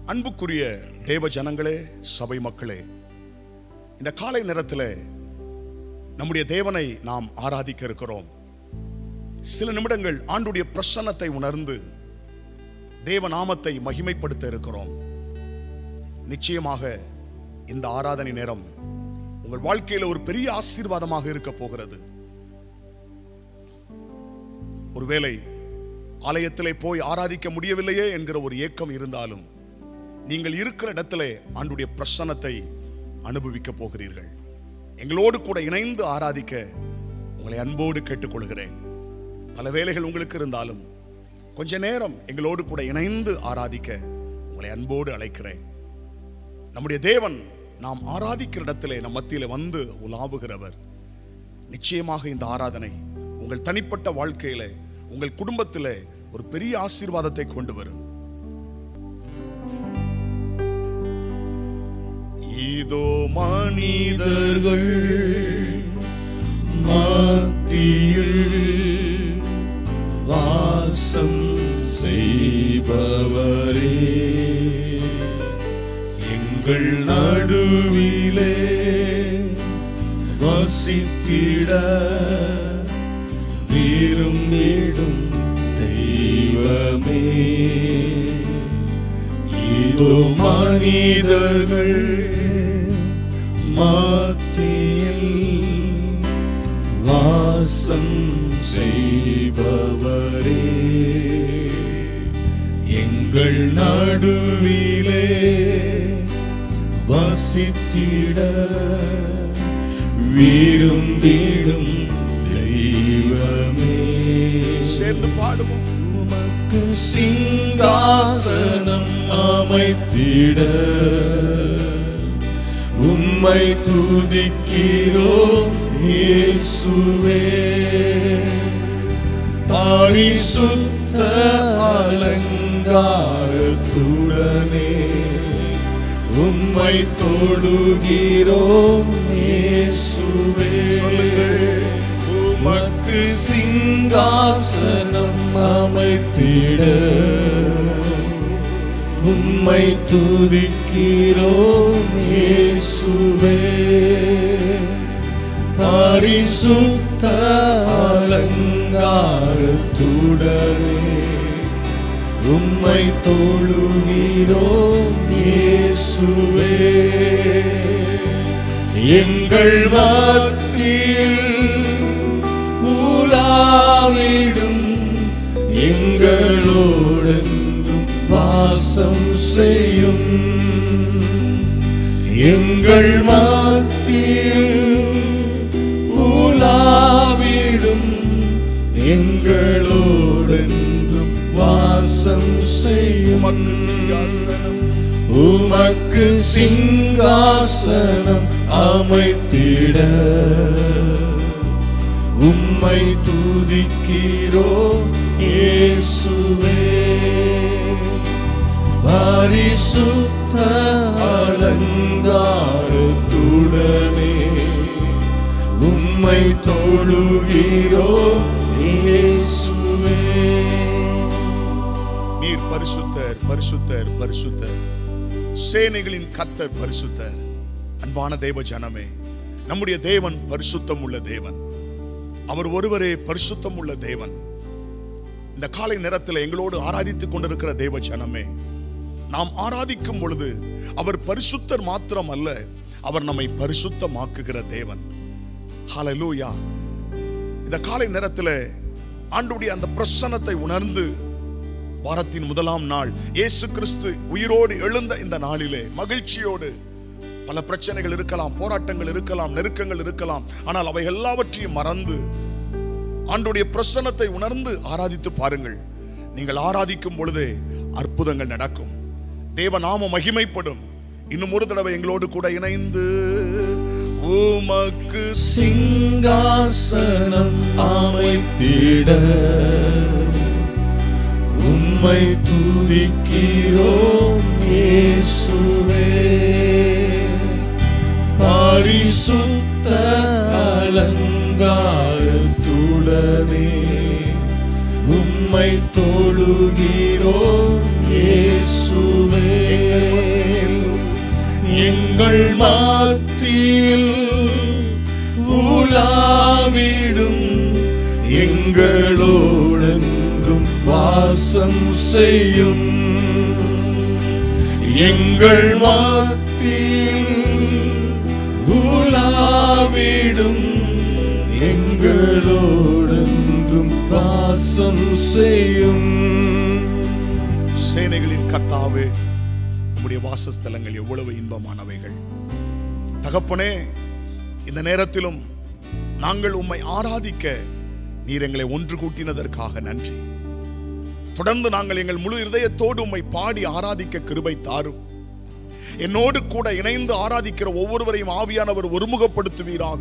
அன்புக்குரிய தேவ ஜனங்களே சபை மக்களே இந்த காலை நேரத்தில் நம்முடைய தேவனை நாம் ஆராதிக்க இருக்கிறோம் சில நிமிடங்கள் ஆண்டுடைய பிரசன்னத்தை உணர்ந்து தேவ நாமத்தை மகிமைப்படுத்த இருக்கிறோம் நிச்சயமாக இந்த ஆராதனை நேரம் உங்கள் வாழ்க்கையில் ஒரு பெரிய ஆசீர்வாதமாக இருக்க போகிறது ஒருவேளை ஆலயத்திலே போய் ஆராதிக்க முடியவில்லையே என்கிற ஒரு ஏக்கம் இருந்தாலும் நீங்கள் இருக்கிற இடத்திலே ஆண்டுடைய பிரசன்னத்தை அனுபவிக்க போகிறீர்கள் எங்களோடு கூட இணைந்து ஆராதிக்க உங்களை அன்போடு கேட்டுக்கொள்கிறேன் பல வேலைகள் உங்களுக்கு இருந்தாலும் கொஞ்ச நேரம் எங்களோடு கூட இணைந்து ஆராதிக்க உங்களை அன்போடு அழைக்கிறேன் நம்முடைய தேவன் நாம் ஆராதிக்கிற இடத்திலே நம் மத்தியிலே வந்து உலாவுகிறவர் நிச்சயமாக இந்த ஆராதனை உங்கள் தனிப்பட்ட வாழ்க்கையிலே உங்கள் குடும்பத்திலே ஒரு பெரிய ஆசீர்வாதத்தை கொண்டு வரும் இதோ மனிதர்கள் மத்தியில் வாசம் செய்பவரே எங்கள் நடுவிலே வசித்திட விரும்பிடும் தெய்வமே இதோ மனிதர்கள் மத்தியில் வாசம் செய்பவரே எங்கள் நடுவிலே வசித்திட விரும்பிடும் தெய்வமே சேர்ந்து பாடுவோம் உமக்கு சிங்காசனம் அமைத்திட உம்மை துதிக்கிறோம் இயேசுவே பரிசுத்த அலங்காரத்துடனே உம்மை தொழுகிறோம் இயேசுவே சொல்லுங்கள். உமக்கு சிங்காசனம் அமைத்திட உம்மை துதிக்கிறோம் இயேசுவே பரிசுத்த அலங்காரத்துடனே உம்மை தொழுகிறோம் இயேசுவே எங்கள் மத்தியில் உலாவிடும் எங்களோடென்றும் வாசம் செய்யும் எங்கள் மத்தியில் உலாவிடும் எங்களோடென்றும் வாசம் செய்யும் உமக்கு சிங்காசனம் உமக்கு சிங்காசனம் அமைத்திட உம்மை துதிக்கிறோம் இயேசுவே பரிசுத்த அலங்காரத்துடனே உம்மை தொழுகிறோம் இயேசுவே நீர் பரிசுத்தர் பரிசுத்தர் பரிசுத்தர் சேனைகளின் கர்த்தர் பரிசுத்தர் அன்பான தேவ ஜனமே நம்முடைய தேவன் பரிசுத்தம் உள்ள தேவன் அவர் ஒருவரே பரிசுத்தம் உள்ள தேவன் இந்த காலை நேரத்தில் எங்களோடு ஆராதித்துக் கொண்டிருக்கிற தேவ ஜனமே நாம் ஆராதிக்கும் பொழுது அவர் பரிசுத்தர் மாத்திரம் அல்ல அவர் நம்மை பரிசுத்தமாக்குகிற தேவன் ஹalleluya இந்த காலை நேரத்தில் ஆண்டுடைய அந்த பிரசன்னத்தை உணர்ந்து வாரத்தின் முதலாம் நாள் இயேசு கிறிஸ்து உயிரோடு எழுந்த இந்த நாளிலே மகிழ்ச்சியோடு பல பிரச்சனைகள் இருக்கலாம் போராட்டங்கள் இருக்கலாம் நெருக்கங்கள் இருக்கலாம் ஆனால் அவை எல்லாவற்றையும் மறந்து ஆண்டுடைய பிரசன்னத்தை உணர்ந்து ஆராதித்து பாருங்கள் நீங்கள் ஆராதிக்கும் பொழுதே அற்புதங்கள் நடக்கும் தேவ நாம மகிமைப்படும் இன்னும் ஒரு தடவை எங்களோடு கூட இணைந்து உமக்கு சிங்காசனம் அமைத்திட உம்மை துதிக்கிறோம் இயேசுவே பரிசுத்த அலங்காரத்துடனே உம்மை தொழுகிறோம் இயேசுவே எங்கள் மத்தியில் உலாவிடும் எங்களோடென்றும் வாசம் செய்யும் எங்கள் மத்தியில் உலாவிடும் எங்களோடென்றும் வாசம் செய்யும் சேனைகளின் கர்த்தாவே உம்முடைய வாசஸ்தலங்கள் எவ்வளவு இன்பமானவைகள் தகப்பனே இந்த நேரத்திலும் நாங்கள் உம்மை ஆராதிக்க நீர் எங்களை ஒன்று கூட்டினதற்காக நன்றி தொடர்ந்து நாங்கள் எங்கள் முழு இதயத்தோடு உம்மை பாடி ஆராதிக்க கிருபை தாரும் என்னோடு கூட இணைந்து ஆராதிக்கிற ஒவ்வொருவரையும் ஆவியானவர் ஒருமுகப்படுத்துவீராக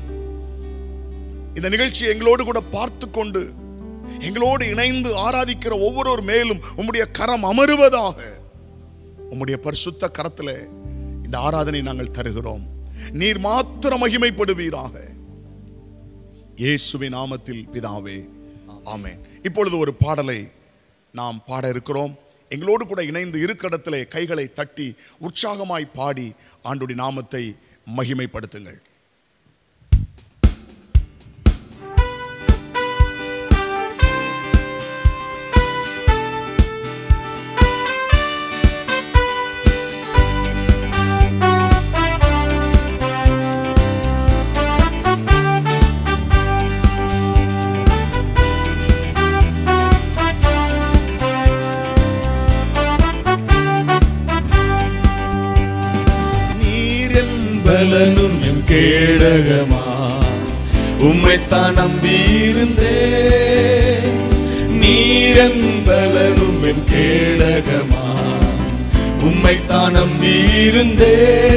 இந்த நிகழ்ச்சி எங்களோடு கூட பார்த்து கொண்டு எங்களோடு இணைந்து ஆராதிக்கிற ஒவ்வொருவர் மேலும் உம்முடைய கரம் அமருவதாக உம்முடைய பரிசுத்த கரத்தில் இந்த ஆராதனை நாங்கள் தருகிறோம் நீர் மாத்திர மகிமைப்படுவீராக இயேசுவின் நாமத்தில் பிதாவே ஆமென் இப்பொழுது ஒரு பாடலை நாம் பாட இருக்கிறோம் எங்களோடு கூட இணைந்து இருக்கடத்திலே கைகளை தட்டி உற்சாகமாய் பாடி ஆண்டுடைய நாமத்தை மகிமைப்படுத்துங்கள் நீரென் பலனும் என் கேடகமா உம்மைத்தான் நம்பியிருந்தே நீரென் பலனும் என் கேடகமா உம்மைத்தான் நம்பியிருந்தே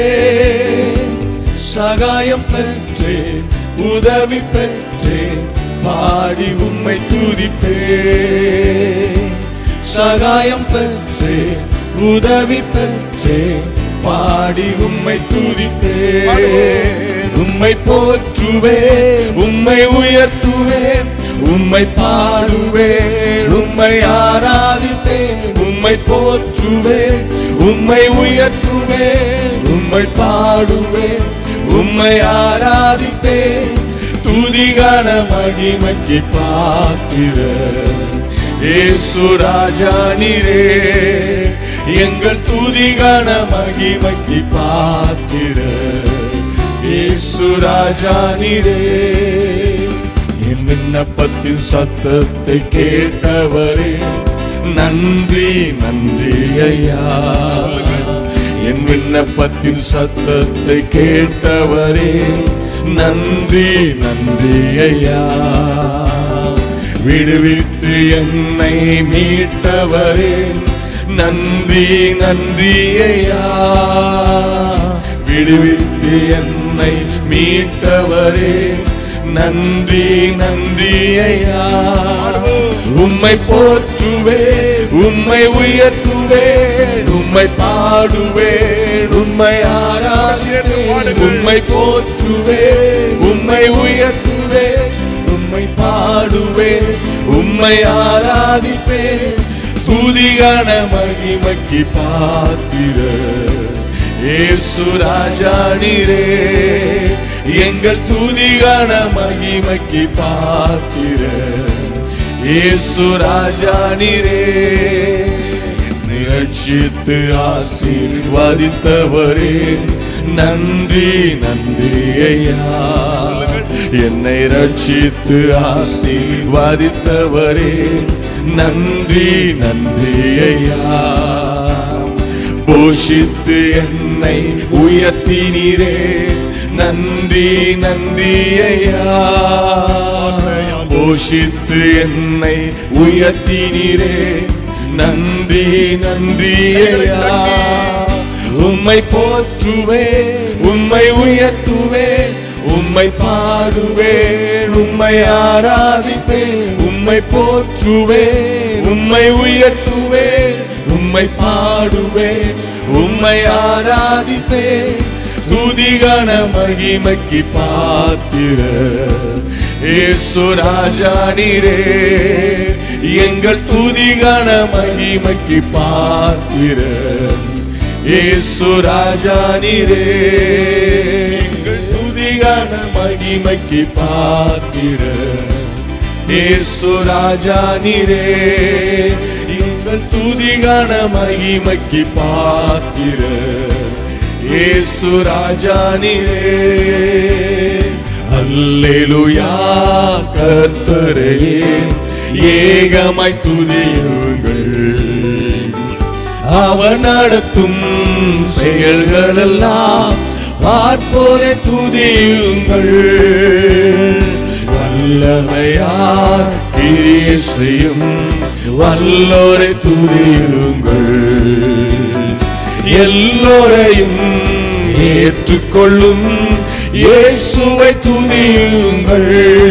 சகாயம் பெற்றேன் உதவி பெற்றேன் பாடி உம்மை துதிப்பேன் சகாயம் பெற்றேன் உதவி பெற்றேன் பாடி உம்மை துதிப்பேன் உம்மை போற்றுவேன் உம்மை உயர்த்துவேன் உம்மை பாடுவேன் உம்மை ஆராதிப்பேன் உம்மை போற்றுவேன் உம்மை உயர்த்துவேன் உம்மை பாடுவேன் உம்மை ஆராதிப்பேன் துதிகான மகிமைக்கு பாத்திர ஏசு ராஜா நீரே எங்கள் துதிகான மகிமைக்கு பாத்திர ஏசு ராஜா நீரே என் விண்ணப்பத்தின் சத்தத்தை கேட்டவரே நன்றி நன்றி ஐயா என் விண்ணப்பத்தின் சத்தத்தை கேட்டவரே நன்றி நன்றி ஐயா விடுவித்து என்னை மீட்டவரே நன்றி நன்றி ஐயா விடுவித்து என்னை மீட்டவரே நன்றி நன்றி ஐயா உம்மை போற்றுவே உம்மை உயர்த்துவே உம்மை பாடுவே உம்மை ஆராசிப்பேன் உம்மை போற்றுவே உம்மை உயர்த்துவே உம்மை பாடுவே உம்மை ஆராதிப்பே துதிகான மகிமைக்கு பாத்திர ஏசு ராஜா நீரே எங்கள் துதிகான மகிமைக்கு பாத்திர ஏசு ராஜா நீரே என்னை ரட்சித்து ஆசீர்வதித்தவரே நன்றி நன்றி ஐயா என்னை ரட்சித்து ஆசீர்வதித்தவரே நன்றி நன்றி ஐயா போஷித்து என்னை உயர்த்தினீரே நன்றி நன்றி ஐயா போஷித்து என்னை உயர்த்தினீரே நன்றி நன்றி ஐயா உம்மை போற்றுவே உம்மை உயர்த்துவே உம்மை பாடுவேன் உம்மை ஆராதிப்பேன் உம்மை போற்றுவேன் உம்மை உயர்த்துவேன் உம்மை பாடுவேன் உம்மை ஆராதிப்பேன் துதிகான மகிமைக்கு பாத்திர ஏசு ராஜா நீரே எங்கள் துதிகான மகிமைக்கு பாத்திர இயேசு ராஜா நீரே எங்கள் துதிகான மகிமைக்கு பாத்திர இயேசு ராஜா நீரே எங்கள் துதிகான மகிமைக்கு பாத்திர இயேசு ராஜா நீரே அல்லேலூயா கர்த்தரையே ஏகமாய் துதியுங்கள் அவர் நடத்தும் செயல்கள் எல்லாம் பார்ப்போரை துதியுங்கள் வல்லமையார் கிரிய செய்யும் வல்லோரை துதியுங்கள் எல்லோரையும் ஏற்றுக்கொள்ளும் இயேசுவை துதியுங்கள்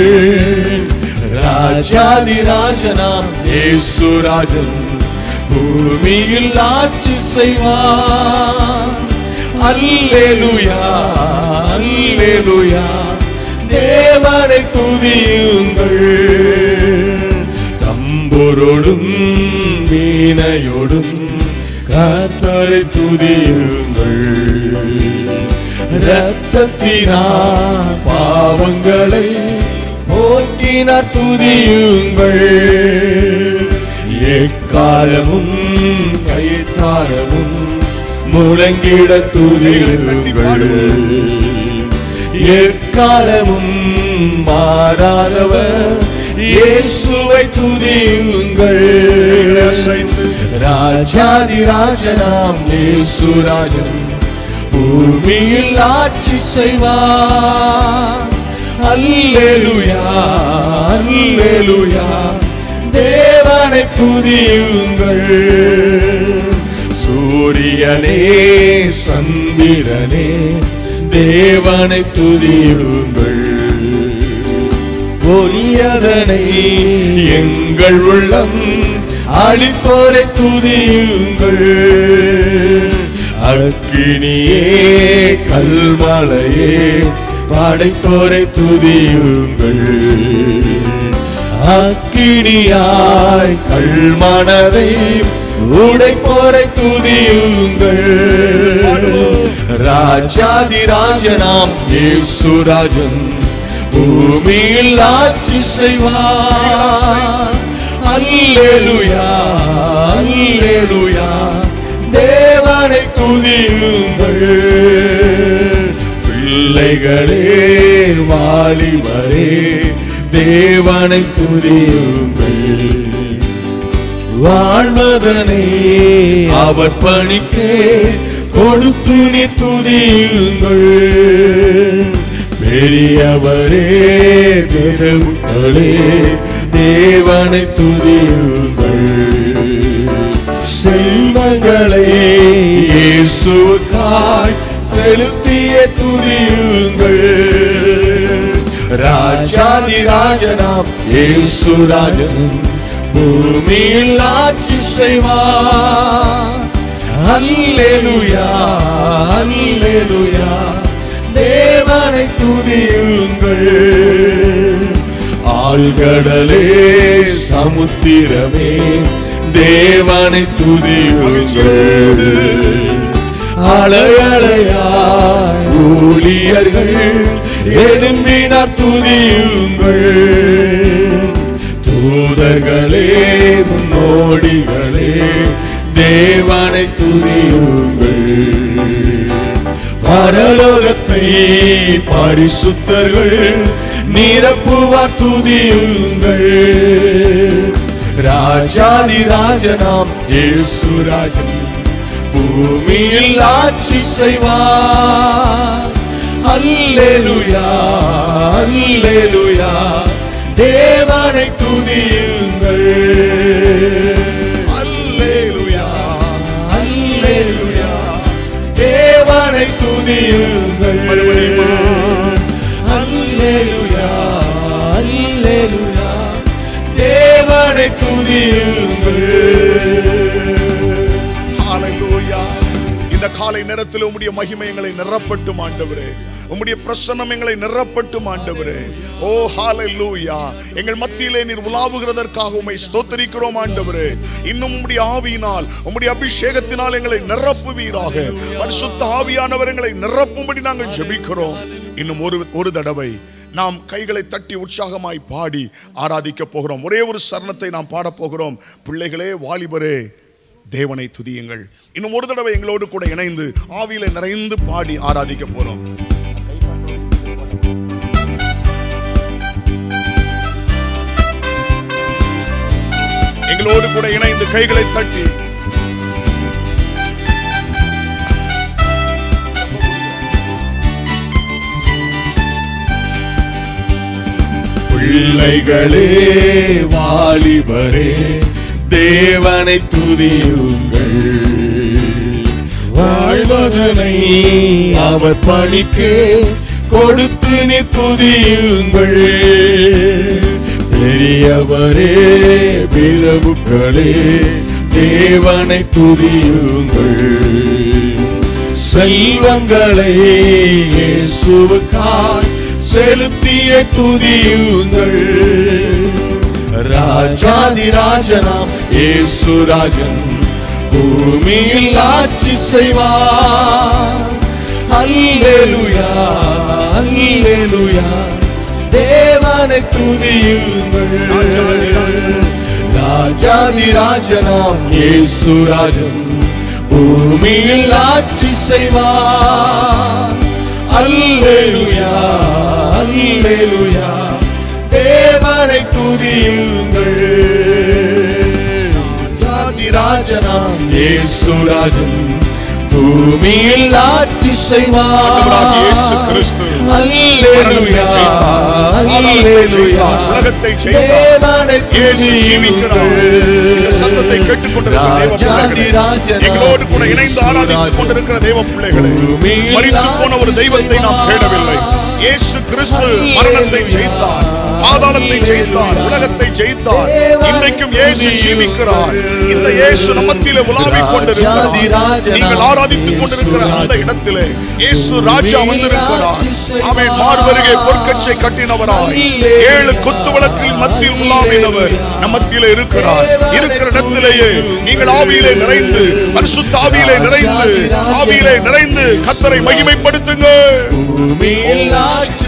ராஜாதி ராஜனாம் இயேசு ராஜன் பூமியில் ஆட்சி செய்வார் அல்லேலூயா அல்லேலூயா தேவனை துதியுங்கள் தம்பொரோடும் வீணையோடும் கர்த்தரை துதியுங்கள் இரத்தத்தினா பாவங்களை போக்கினார் துதியுங்கள் எக்காலமும் கைத்தாரமும் முழங்கிட துதியுங்கள் எக்காலமும் மாறாதவர் இயேசுவை துதியுங்கள் அசைத்து ராஜாதி ராஜனாம் இயேசு ராஜன் பூமியில் ஆட்சி செய்வார் அல்லேலூயா அல்லேலூயா தேவனை துதியுங்கள் சூரியனே சந்திரனே தேவனை துதியுங்கள் ஒளியதனை எங்கள் உள்ளம் அழித்தோரை துதியுங்கள் அக்கினியே கல்மலையே படைத்தோரை துதியுங்கள் அக்கினியாய் கல்மனதை உடைப்போரை துதியுங்கள் ராஜாதி ராஜனாம் இயேசு ராஜன் பூமியில் ஆட்சி செய்வார் அல்லேலூயா அல்லேலூயா தேவனை துதியுங்கள் பிள்ளைகளே வாலிபரே தேவனை துதியுங்கள் வாழ்வதனை அவர் பணிக்கே கொடுத்து நீ துதியுங்கள் பெரியவரே பெருக்களே தேவனை துதியுங்கள் செல்வங்களை இயேசுக்காய் செலுத்திய துதியுங்கள் ராஜாதி ராஜனாம் இயேசு ராஜன் பூமியில் ஆட்சி செய்வார் அல்லேலூயா அல்லேலூயா தேவனை துதியுங்கள் ஆழ்கடலே சமுத்திரமே தேவனை துதியுங்கள் அலையலையாய் ஊழியர்கள் எழும்பினார் துதியுங்கள் தூதர்களே முன்னோடிகளே தேவனை துதியுங்கள் பரலோகத்தை பரிசுத்தர்கள் நிரப்புவார் துதியுங்கள் ராஜாதி ராஜனாம் இயேசு ராஜன் பூமியில் ஆட்சி செய்வார் அல்லேலூயா அல்லேலூயா தேவனை துதியுங்கள் அல்லேலூயா அல்லேலூயா தேவனை துதியுங்கள் மறுபடியுமா? அல்லேலூயா அல்லேலூயா தேவனை துதியுங்கள் ஹalleluya இந்த காலை நேரத்தில் உம்முடைய மகிமை எங்களை நிரப்பட்டும் ஆண்டவரே உம்முடைய பிரசன்னம் எங்களை நிரப்பட்டும் ஆண்டவரே ஓ ஹalleluya எங்கள் மத்தியிலே நீர் உலாவுகிறதற்காக உம்மை ஸ்தோத்திரிக்கிறோம் ஆண்டவரே இன்னும் உம்முடைய ஆவியினால் உம்முடைய அபிஷேகத்தினால் எங்களை நிரப்புவீராக பரிசுத்த ஆவியானவர் எங்களை நிரப்பும்படி நாங்கள் ஜெபிக்கிறோம் இன்னும் ஒரு ஒரு தடவை நாம் கைகளை தட்டி உற்சாகமாய் பாடி ஆராதிக்க போகிறோம் ஒரே ஒரு சரணத்தை நாம் பாடப் போகிறோம் பிள்ளைகளே வாலிபரே தேவனை துதியுங்கள் இன்னும் ஒரு தடவை எங்களோடு கூட இணைந்து ஆவியில நிறைந்து பாடி ஆராதிக்க போறோம் எங்களோடு கூட இணைந்து கைகளை தட்டி பிள்ளைகளே வாலிபரே தேவனை துதியுங்கள் வாழ்வதனை அவர் பணிக்கு கொடுத்து நீ துதியுங்கள் பெரியவரே பிரபுக்களே தேவனை துதியுங்கள் செல்வங்களை இயேசுவுக்காய் செலுத்திய துதியுங்கள் ராஜாதி ராஜனாம் இயேசுராஜன் பூமியில் ஆட்சி செய்வார் அல்லேலுயா அல்லேலுயா தேவனை துதியுங்கள் ராஜாதி ராஜன். ராஜாதி ராஜனாம் இயேசுராஜன் பூமியில் ஆட்சி செய்வார் அல்லேலுயா அல்லேலுயா தேவனை துதியுங்கள் ராஜாதி ராஜனாம் இயேசுராஜன் பூமியில் ஆட்சி ஆண்டவராகிய இயேசு செய்வார் கிறிஸ்து அல்லேலுயா அல்லேலுயா உலகத்தை ஜெயித்தார். தேவனை இயேசு ஜீவிக்கிறார். இந்த சத்தத்தை கேட்டுக்கொண்டிருக்கிற தேவ பிள்ளைகளே, எங்களோடு கூட இணைந்து ஆராதித்துக் கொண்டிருக்கிற தேவ பிள்ளைகளே மரித்து போன ஒரு தெய்வத்தை நாம் தேடவில்லை இயேசு கிறிஸ்து மரணத்தை ஜெயித்தார் பாதாளத்தை ஜெயித்தார் உலகத்தை ஜெயித்தார் இன்றைக்கும் இயேசு ஜீவிக்கிறார் இந்த இயேசு நம்மத்திலே உலாவிக் கொண்டிருக்கிறார் நீங்கள் ஆராதித்துக் கொண்டிருக்கிற அந்த இடத்திலே இயேசு ராஜா வந்திருக்கிறார் அவன் மார்வருகே பொற்கச்சை கட்டினவராய் ஏழு கொத்து விளக்கில் மத்தியில் உலாவினவர் நம்மத்திலே இருக்கிறார் இருக்கிற இடத்திலேயே நீங்கள் ஆவியிலே நிறைந்து பரிசுத்த ஆவியிலே நிறைந்து ஆவியிலே நிறைந்து கத்தரை மகிமைப்படுத்துங்க பூமியில் ஆட்சி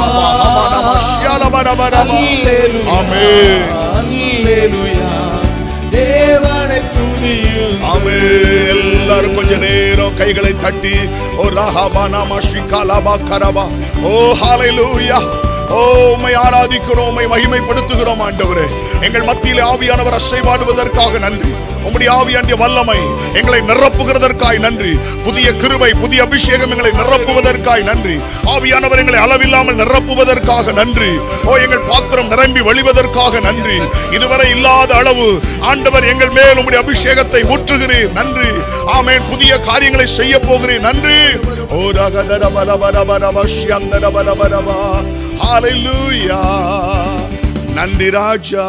செய்வார் ஆமென். அல்லேலூயா தேவனை துதியுங்கள் ஆமே எல்லாரும் கொஞ்ச நேரம் கைகளை தட்டி ஓ ரஹாபானா மஷிகாலாபா கரபா ஓ ஹalleluya ஓ உம்மை ஆராதிக்கிறோம் உம்மை மகிமைப்படுத்துகிறோம் ஆண்டவரே எங்கள் மத்தியிலே ஆவியானவர் அசைவாடுவதற்காக நன்றி உம்முடைய ஆவியாண்டிய வல்லமை எங்களை நிரப்புகிறதற்காய் நன்றி புதிய கிருபை புதிய அபிஷேகம் எங்களை நிரப்புவதற்காய் நன்றி ஆவியானவர் எங்களை அளவில்லாமல் நிரப்புவதற்காக நன்றி ஓ எங்கள் பாத்திரம் நிரம்பி வழிவதற்காக நன்றி இதுவரை இல்லாத அளவு ஆண்டவர் எங்கள் மேல் உம்முடைய அபிஷேகத்தை ஊற்றுகிறீர் நன்றி ஆமென் புதிய காரியங்களை செய்ய போகிறேன் நன்றி ஓ ரகதர பர பர பர வஷ்யந்தர பர பரவா ஹalleluya நன்றி ராஜா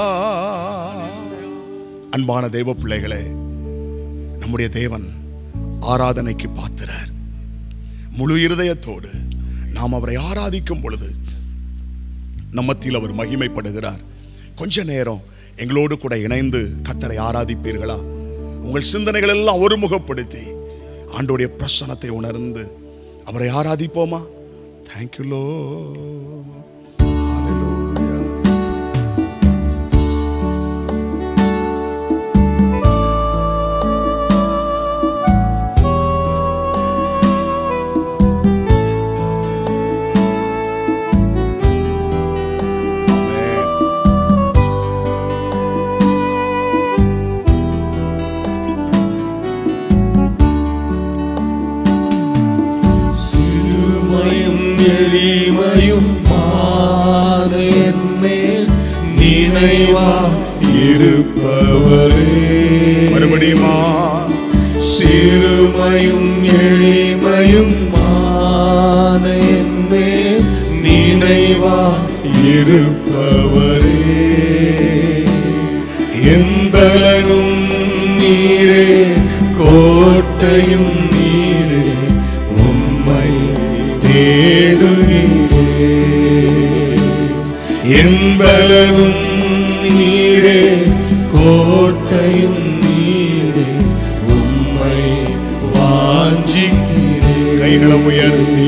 அன்பான தேவ பிள்ளைகளே நம்முடைய தேவன் ஆராதனைக்கு பாத்திரர் முழு இருதயத்தோடு நாம் அவரை ஆராதிக்கும் பொழுது நம்மத்தில் அவர் மகிமைப்படுகிறார் கொஞ்ச நேரம் எங்களோடு கூட இணைந்து கத்தரை ஆராதிப்பீர்களா உங்கள் சிந்தனைகள் எல்லாம் ஒருமுகப்படுத்தி ஆண்டோடைய பிரசனத்தை உணர்ந்து அவரை ஆராதிப்போமா தேங்க்யூ லோ சிறுமையும் எளிமையும் மான என்மேல் நினைவா இருப்பவரே மறுபடியுமா சிறுமையும் எளிமையும் மான என்மேல் நினைவா இருப்பவரே எந்தலனும் நீரே கோட்டையும் நீரே உம்மை தேடுகிறேன் என்பலனும் நீரே கோட்டையும் நீரே உம்மை வாஞ்சிக்கிறேன் கைகளை உயர்த்தி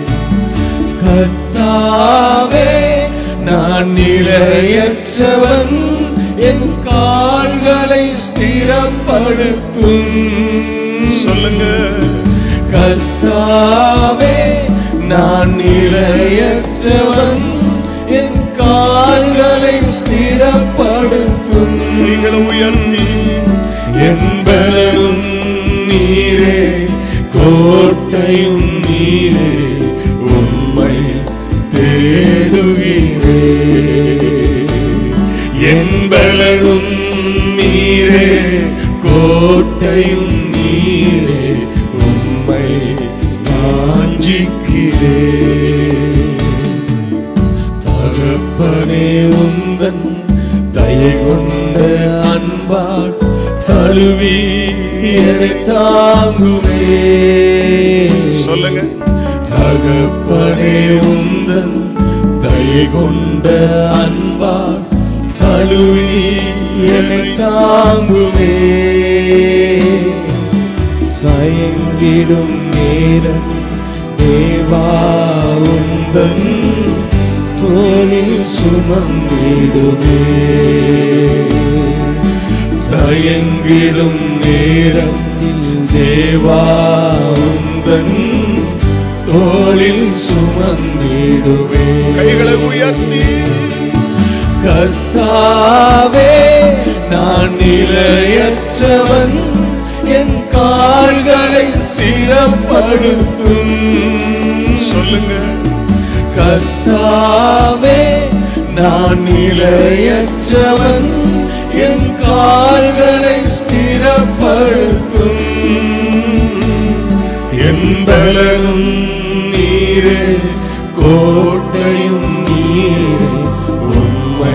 கர்த்தாவே நான் நிலையற்றவன் என் கால்களை ஸ்திரப்படுத்தும் சொல்லுங்க கர்த்தாவே நான் நிலையற்றவன் என் கால்களை ஸ்திரப்படுத்தும் கைகளை உயர்த்தி என்பதும் நீரே கோட்டையும் நீரே உம்மை தேடுகிறே என்பதும் நீரே கோட்டையும் நீரே உம்மை வாஞ்சிக்கிறே தகப்பனே உந்தன் தயை கொண்ட அன்பால் தழுவி என்னை தாங்குமே சொல்லுங்க தகப்பனே உந்தன் தயை கொண்ட அன்பால் தழுவி என்னை தாங்குமே சயங்கிடும் நேரம் தேவா உந்தன் தோளில் சுமந்திடுமே தயங்கிடும் நேரத்தில் தேவா உந்தன் தோளில் சுமந்திடுமே கைகளை உயர்த்தி கர்த்தாவே நான் நிலையற்றவன் என் கால்களை ஸ்திரப்படுத்தும் சொல்லுங்க கர்த்தாவே நான் நிலையற்றவன் என் கால்களை ஸ்திரப்படுத்தும் என்பலனும் நீரே கோட்டையும் நீரே உம்மை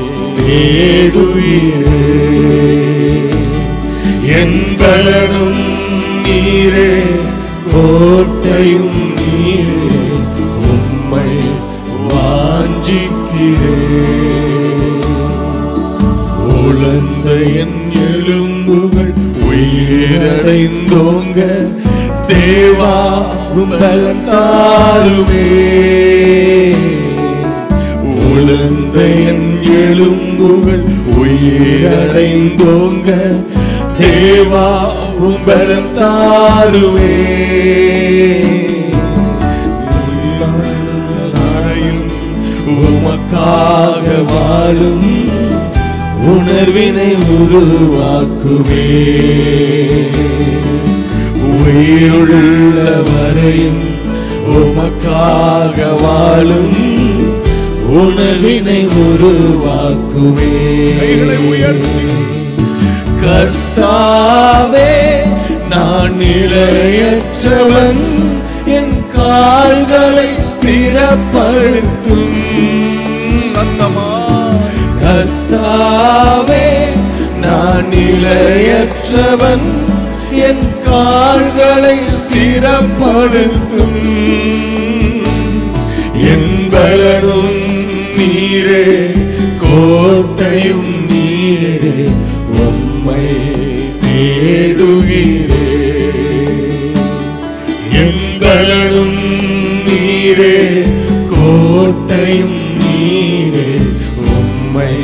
தேடுகிறே என்பலனும் நீரே கோட்டையும் நீரே உம்மை வாஞ்சிக்கிறே உழந்த என் எலும்புகள் உயிரடைந்தோங்க தேவா உம்பலம் தாருமே உழந்த என் எலும்புகள் உயிரடைந்தோங்க தேவா உம்பலம் தாருமே அறையில் உமக்காக வாழும் உணர்வினை உருவாக்குவே உயிருள்ள வரையும் உமக்காக வாழும் உணர்வினை உருவாக்குவே கைகளை உயர்த்தி கர்த்தாவே நான் நிலையற்றவன் என் கால்களை ஸ்திரப்படுத்தும் சத்தமாய் கர்த்தாவே நான் நிலையற்றவன் என் கால்களை ஸ்திரப்படுத்தும் என்பலனும் நீரே கோட்டையும் நீரே உம்மை தேடுகிறே என்பலனும் நீரே கோட்டையும் நீரே உம்மை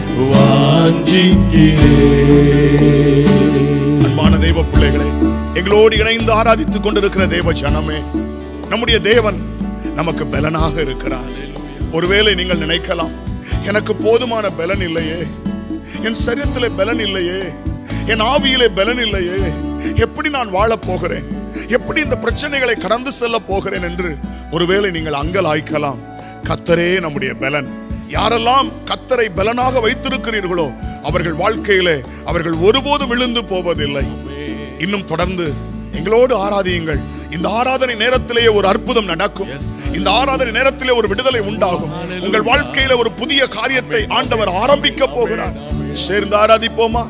வாஞ்சிக்கிறே அன்பான தெய்வ பிள்ளைகளே எங்களோடு இணைந்து ஆராதித்துக் கொண்டிருக்கிற தேவ ஜனமே நம்முடைய தேவன் நமக்கு பலனாக இருக்கிறார் ஒருவேளை நீங்கள் நினைக்கலாம் எனக்கு போதுமான பலன் இல்லையே என் சரீரத்திலே பலன் இல்லையே என் ஆவியிலே பலன் இல்லையே எப்படி நான் வாழப் போகிறேன் எப்படி இந்த பிரச்சனைகளை கடந்து செல்ல போகிறேன் என்று ஒருவேளை நீங்கள் அங்கலாய்க்கலாம் கத்தரே நம்முடைய பலன் யாரெல்லாம் கத்தரை பலனாக வைத்திருக்கிறீர்களோ அவர்கள் வாழ்க்கையிலே அவர்கள் ஒருபோதும் விழுந்து போவதில்லை இன்னும் தொடர்ந்து எங்களோடு ஆராதியுங்கள் இந்த ஆராதனை நேரத்திலேயே ஒரு அற்புதம் நடக்கும் இந்த ஆராதனை நேரத்திலே ஒரு விடுதலை உண்டாகும் உங்கள் வாழ்க்கையில ஒரு புதிய காரியத்தை ஆண்டவர் ஆரம்பிக்க போகிறார் சேர்ந்து ஆராதிப்போமா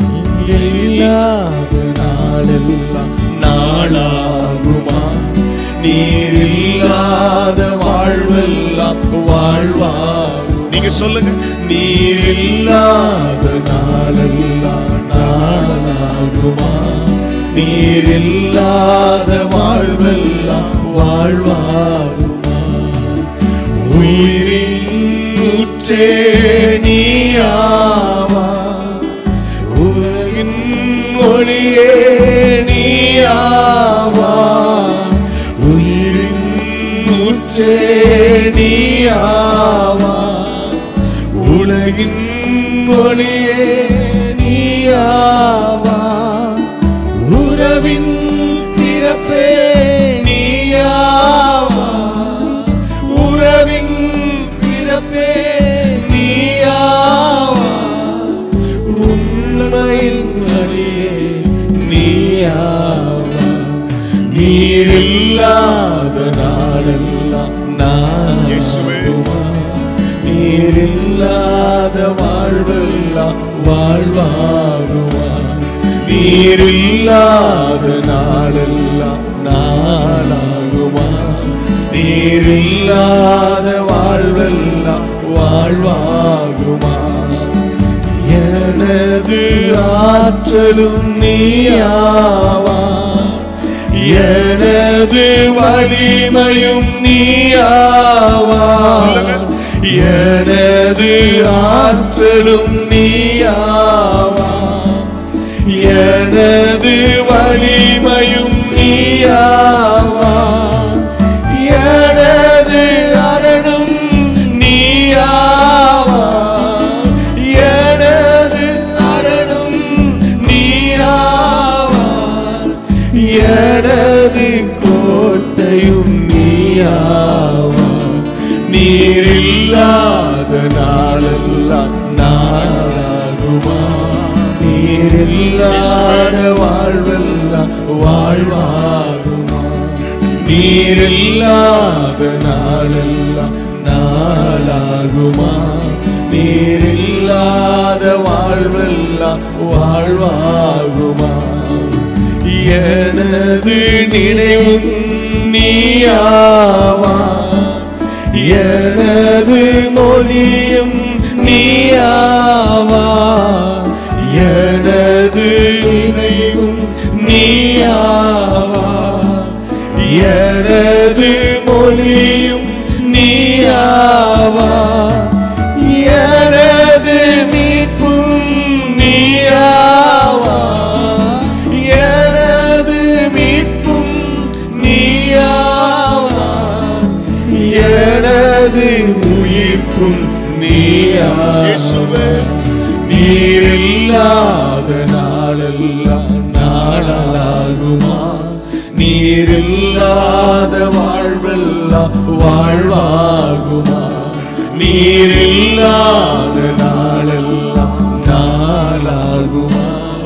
இல்லாத நாளெல்லாம் நாளாகுமா நீரில்லாத வாழ்வெல்லாம் வாழ்வாகும் நீங்க சொல்லுங்க நீரில்லாத நாளெல்லாம் நாளாகுமா நீரில்லாத வாழ்வெல்லாம் வாழ்வாகுமா உயிரின் ஊற்றே நீயாவா உலகின் ஒளியே நீயாவா உயிரின் ஊற்றே நீயாவா உலகின் ஒளியே நீயாவா உறவின் பிறப்பே நீயாவா உறவின் பிறப்பே நீயாவா உண்மையின் வழியே நீயாவா நீரில்லாத நாளெல்லாம் இயேசுவே. நாகுமா நீரில்லாத வாழ்வெல்லாம் வாழ்வாகுமா நீரில்லாத நாளெல்லாம் நாளாகுமா நீரில்லாத வாழ்வெல்லாம் வாழ்வாகுமா எனது ஆற்றலும் நீயாவா எனது வலிமையும் நீயாவா சொல்லுங்க. எனது ஆற்றலும் நீயாவா எனது வலிமையும் நீயாவா எனது அரணும் நீயாவா எனது அரணும் நீயாவா எனது கோட்டையும் நீயாவா நீரில்லாத நாளெல்லாம் நாளாகுமா நீரில்லாத வாழ்வெல்லாம் வாழ்வாகுமா நீரில்லாத நாளெல்லாம் நாளாகுமா நீரில்லாத வாழ்வெல்லாம் வாழ்வாகுமா எனது நினைவும் நீயாவா எனது மொழியும் நீயாவா எனது நினைவும் நீயாவா எனது மொழியும் நீயாவா எனது மீட்பும் நீயாவா எனது மீட்பும் நீயாவா எனது உயிர்ப்பும் இயேசுவே. நீயா நீரில்லாத நாளெல்லாம் நாளாகுமா நீரில்லாத வாழ்வெல்லாம் வாழ்வாகுமா நீரில்லாத நாளெல்லாம் நாளாகுமா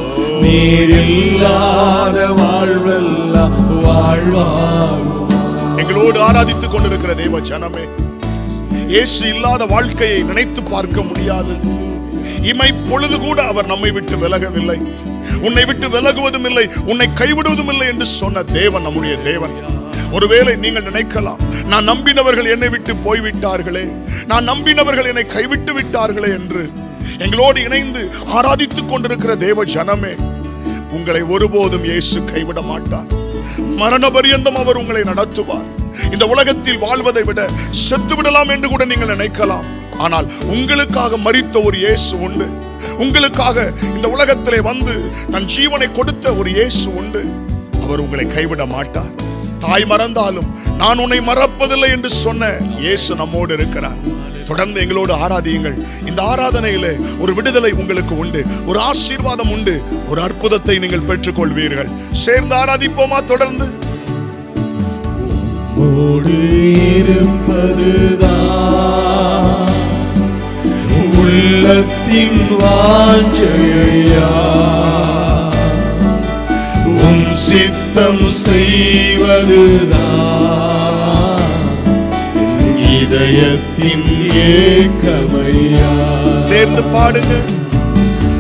நீரில்லாத வாழ்வெல்லாம் வாழ்வாகுமா எங்களோடு ஆராதித்துக் கொண்டிருக்கிற தேவ ஜனமே இயேசு இல்லாத வாழ்க்கையை நினைத்து பார்க்க முடியாது இமை பொழுது கூட அவர் நம்மை விட்டு விலகவில்லை உன்னை விட்டு விலகுவதும் இல்லை உன்னை கைவிடுவதும் இல்லை என்று சொன்ன தேவன் நம்முடைய தேவன் ஒருவேளை நீங்கள் நினைக்கலாம் நான் நம்பினவர்கள் என்னை விட்டு போய்விட்டார்களே நான் நம்பினவர்கள் என்னை கைவிட்டு விட்டார்களே என்று எங்களோடு இணைந்து ஆராதித்துக் கொண்டிருக்கிற தேவ ஜனமே உங்களை ஒருபோதும் இயேசு கைவிட மாட்டார் மரண பரியந்தம் அவர் உங்களை நடத்துவார் இந்த உலகத்தில் வாழ்வதை விட செத்து விடலாம் என்று கூட நீங்கள் நினைக்கலாம் ஆனால் உங்களுக்காக மரித்த ஒரு இயேசு உண்டு உங்களுக்காக இந்த உலகத்திலே வந்து தன் ஜீவனை கொடுத்த ஒரு இயேசு உண்டு அவர் உங்களை கைவிட மாட்டார் தாய் மறந்தாலும் நான் உன்னை மறப்பதில்லை என்று சொன்ன இயேசு நம்மோடு இருக்கிறார் தொடர்ந்து எங்களோடு ஆராதியுங்கள் இந்த ஆராதனையிலே ஒரு விடுதலை உங்களுக்கு உண்டு ஒரு ஆசீர்வாதம் உண்டு ஒரு அற்புதத்தை நீங்கள் பெற்றுக்கொள்வீர்கள் சேர்ந்து ஆராதிப்போமா தொடர்ந்து ஓடு இருப்பதுதான் உள்ளத்தின் வாஞ்சையா உம் சித்தம் செய்வதுதான் இதயத்தின் ஏக்கமையா சேர்ந்து பாடுங்க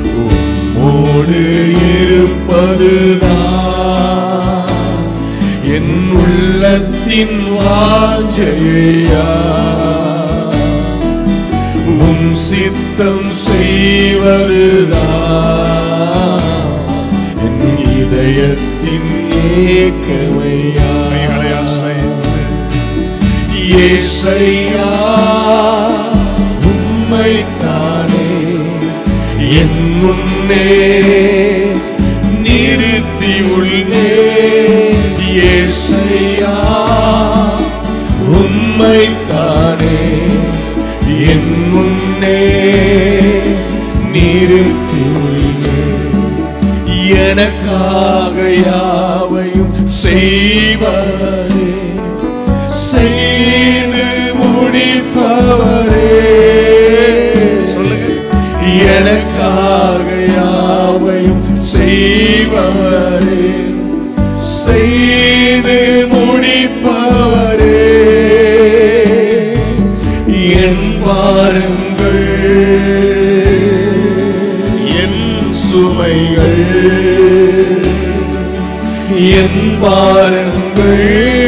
உம்மோடு இருப்பதுதான் என் உள்ளத்தின் வாஞ்சையா உம் சித்தம் செய்வதுதான் என் இதயத்தின் ஏக்கமையா கைகளை அசைத்து ஏசையா உம்மைத்தானே என் முன்னே நிறுத்தி உள்ளே ஏசையா உம்மைத்தானே என் முன்னே நிறுத்தி உள்ளே எனக்காக யாவையும் செய்வரே செய்து முடிப்பவரே சொல்லுங்க எனக்காக யாவையும் செய்பவரே செய்து முடிப்பவரே என் பாருங்கள் என் சுமைகள் என் பாருங்கள்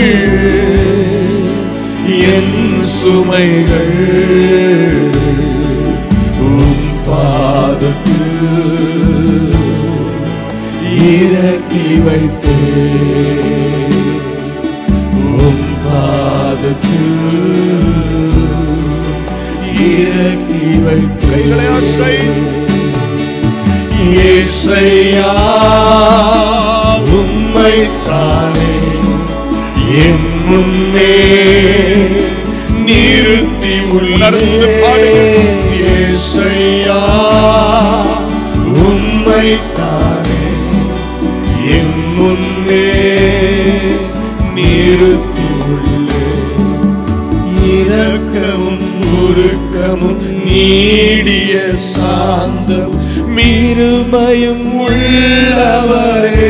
என் சுமைகள் உம் பாதத்தில் இறக்கி வைத்தே உம் பாதத்தில் இறக்கி வைத்தே கைகளை அசைத்து ஏசையா உம்மைத்தானே என் முன்னே நிறுத்தி உணர்ந்து பாடுங்கள். ஏசையா உம்மைத்தானே என் முன்னே நிறுத்தி உள்ளே இரக்கமும் உருக்கமும் நீடிய சாந்தம் மிருமையும் உள்ளவரே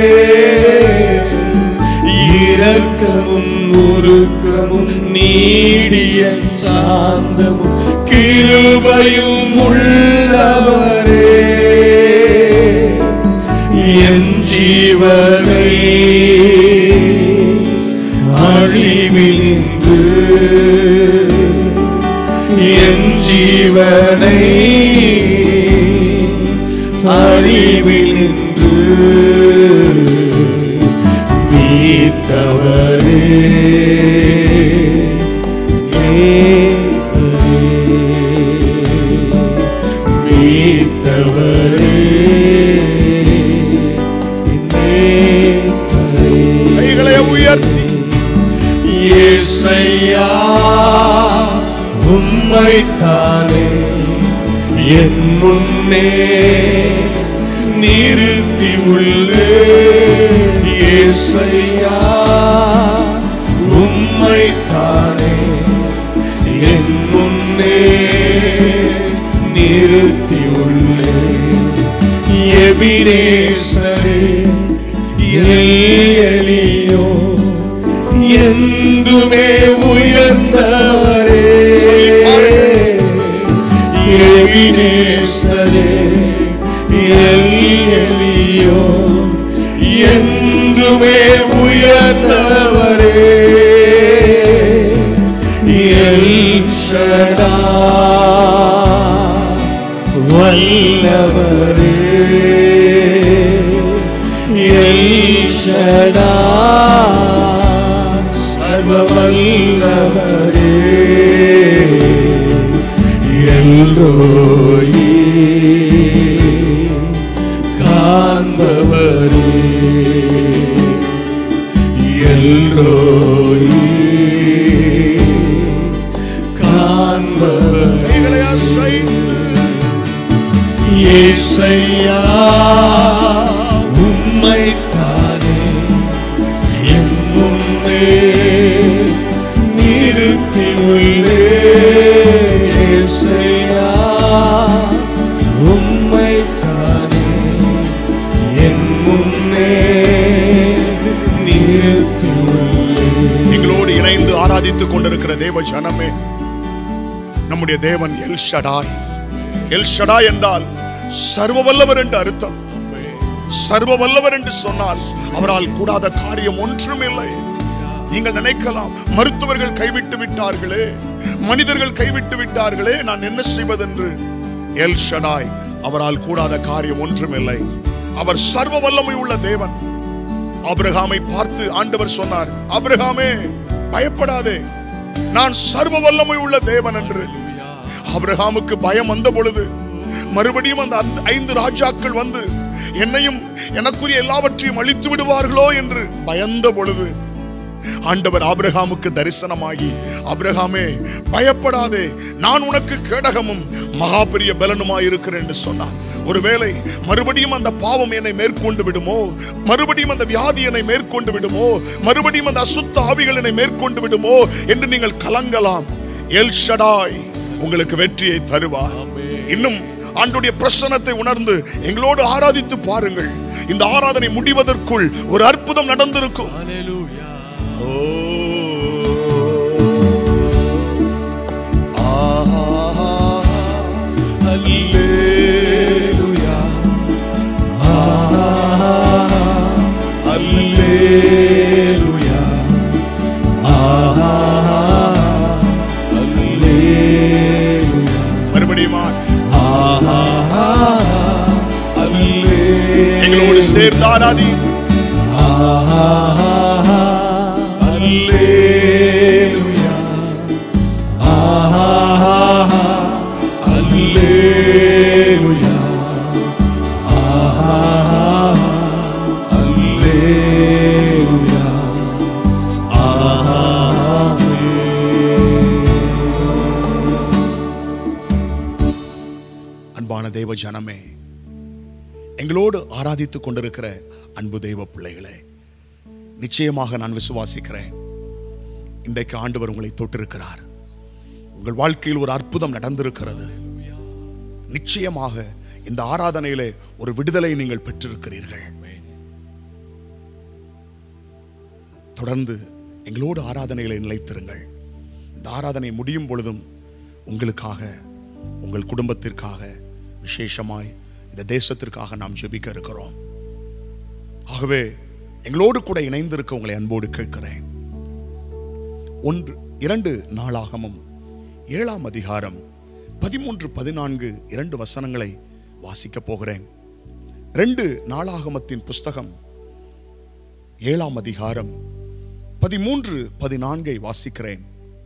இரக்கமும் உருக்கமும் நீடிய சாந்தமும் கிருபையும் உள்ளவரே என் ஜீவனை அழிவிலின்று என் ஜீவனை அழிவிலின்று மீட்டவரே மீட்டவரே மீட்டவரே கைகளை உயர்த்தி ஏசையா உம்மைத்தானே என் முன்னே நிறுத்தி உள்ளே ஏசையா உம்மைத்தானே என் முன்னே நிறுத்தி உள்ளே எபினேசரே எலியோ என்றுமே உயர்ந்தவரே சொல்லி பாருங்கள். எபினேசரே எலியோ என்றுமே உயர்ந்தவரே எல் ஷடா வல்லவரே எல் ஷடா சர்வவல்லவரே எல்ரோயி காண்பவரே எல்ரோயி காண்பவரே கைகளை அசைத்து ஏசையா உம்மைத்தானே என் முன்னே நிறுத்தி உள்ளே ஏசையா உம்மைத்தானே என் முன்னே நிறுத்தி உள்ளே எங்களோடு இணைந்து ஆராதித்துக் கொண்டிருக்கிற தேவ ஜனமே நம்முடைய தேவன் எல் ஷடாய் எல் ஷடாய் என்றால் சர்வ வல்லவர் என்று அர்த்தம் சர்வ வல்லவர் என்று சொன்னால் அவரால் கூடாத காரியம் ஒன்றுமில்லை நீங்கள் நினைக்கலாம் மருத்துவர்கள் கைவிட்டு விட்டார்களே மனிதர்கள் கைவிட்டு விட்டார்களே நான் என்ன செய்வதென்று எல் ஷடாய் அவரால் கூடாத காரியம் ஒன்றுமில்லை அவர் சர்வ வல்லமை உள்ள தேவன் ஆபிரகாமை பார்த்து ஆண்டவர் சொன்னார் ஆபிரகாமே பயப்படாதே நான் சர்வ வல்லமை உள்ள தேவன் என்று ஆபிரகாமுக்கு பயம் வந்த பொழுது மறுபடியும் அந்த அந்த ஐந்து ராஜாக்கள் வந்து என்னையும் எனக்குரிய எல்லாவற்றையும் அழித்து விடுவார்களோ என்று பயந்த பொழுது ஆண்டவர் ஆபிரகாமுக்கு தரிசனமாகி ஆபிரகாமே பயப்படாதே நான் உனக்கு கேடகமும் மகா பெரிய பலனுமாய் இருக்கிறேன் என்று சொன்னார் ஒருவேளை மறுபடியும் அந்த பாவம் என்னை மேற்கொண்டு விடுமோ மறுபடியும் அந்த வியாதி என்னை மேற்கொண்டு விடுமோ மறுபடியும் அந்த அசுத்த ஆவிகள் என்னை மேற்கொண்டு விடுமோ என்று நீங்கள் கலங்கலாம் எல் ஷடாய் உங்களுக்கு வெற்றியை தருவார் இன்னும் ஆண்டுடைய பிரசனத்தை உணர்ந்து எங்களோடு ஆராதித்து பாருங்கள் இந்த ஆராதனை முடிவதற்குள் ஒரு அற்புதம் நடந்திருக்கும் ஓ ஆஹா அல்லேலூயா அல்லேலூயா அல்லேலூயா மறுபடியுமா அல்லேலூயா எங்களோடு சேர்ந்து ஆராதி அல்லேலூயா அல்லேலூயா அல்லேலூயா அன்பான தெய்வ ஜனமே எங்களோடு ஆராதித்துக் கொண்டிருக்கிற அன்பு தெய்வ பிள்ளைகளே நிச்சயமாக நான் விசுவாசிக்கிறேன் இன்றைக்கு ஆண்டவர் உங்களை தொட்டிருக்கிறார் உங்கள் வாழ்க்கையில் ஒரு அற்புதம் நடந்திருக்கிறது நிச்சயமாக இந்த ஆராதனையிலே ஒரு விடுதலை நீங்கள் பெற்றிருக்கிறீர்கள் தொடர்ந்து எங்களோடு ஆராதனைகளை நிலைத்திருங்கள் இந்த ஆராதனை முடியும் பொழுதும் உங்களுக்காக உங்கள் குடும்பத்திற்காக விசேஷமாய் இந்த தேசத்திற்காக நாம் ஜெபிக்க இருக்கிறோம் ஆகவே எங்களோடு கூட இணைந்திருக்க உங்களை அன்போடு கேட்கிறேன் ஒன்று இரண்டு நாளாகமும் ஏழாம் அதிகாரம் பதிமூன்று பதினான்கு இரண்டு வசனங்களை வாசிக்கப் போகிறேன் ரெண்டு நாளாகமத்தின் புஸ்தகம் ஏழாம் அதிகாரம் பதிமூன்று பதினான்கை வாசிக்கிறேன்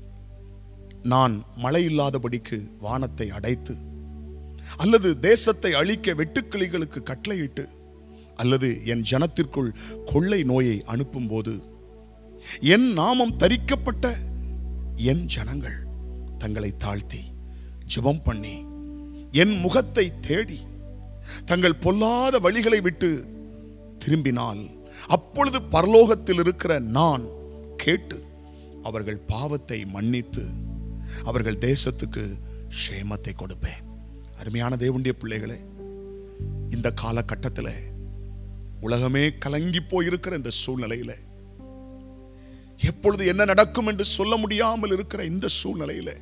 நான் மழை இல்லாதபடிக்கு வானத்தை அடைத்து அல்லது தேசத்தை அழிக்க வெட்டுக்கிளிகளுக்கு கட்டளையிட்டு அல்லது என் ஜனத்திற்குள் கொள்ளை நோயை அனுப்பும்போது என் நாமம் தரிக்கப்பட்ட என் ஜனங்கள் தங்களை தாழ்த்தி ஜெபம் பண்ணி என் முகத்தை தேடி தங்கள் பொல்லாத வழிகளை விட்டு திரும்பினால் அப்பொழுது பரலோகத்தில் இருக்கிற நான் கேட்டு அவர்கள் பாவத்தை மன்னித்து அவர்கள் தேசத்துக்கு க்ஷேமத்தை கொடுப்பேன் அருமையான தேவனுடைய பிள்ளைகளே இந்த காலகட்டத்தில் உலகமே கலங்கி போயிருக்கிற இந்த சூழ்நிலையில எப்பொழுது என்ன நடக்கும் என்று சொல்ல முடியாமல் இருக்கிற இந்த சூழ்நிலையில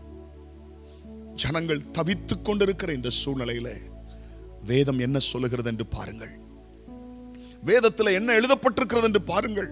ஜனங்கள் தவித்துக் கொண்டிருக்கிற இந்த சூழ்நிலையில வேதம் என்ன சொல்லுகிறது என்று பாருங்கள் வேதத்தில் என்ன எழுதப்பட்டிருக்கிறது என்று பாருங்கள்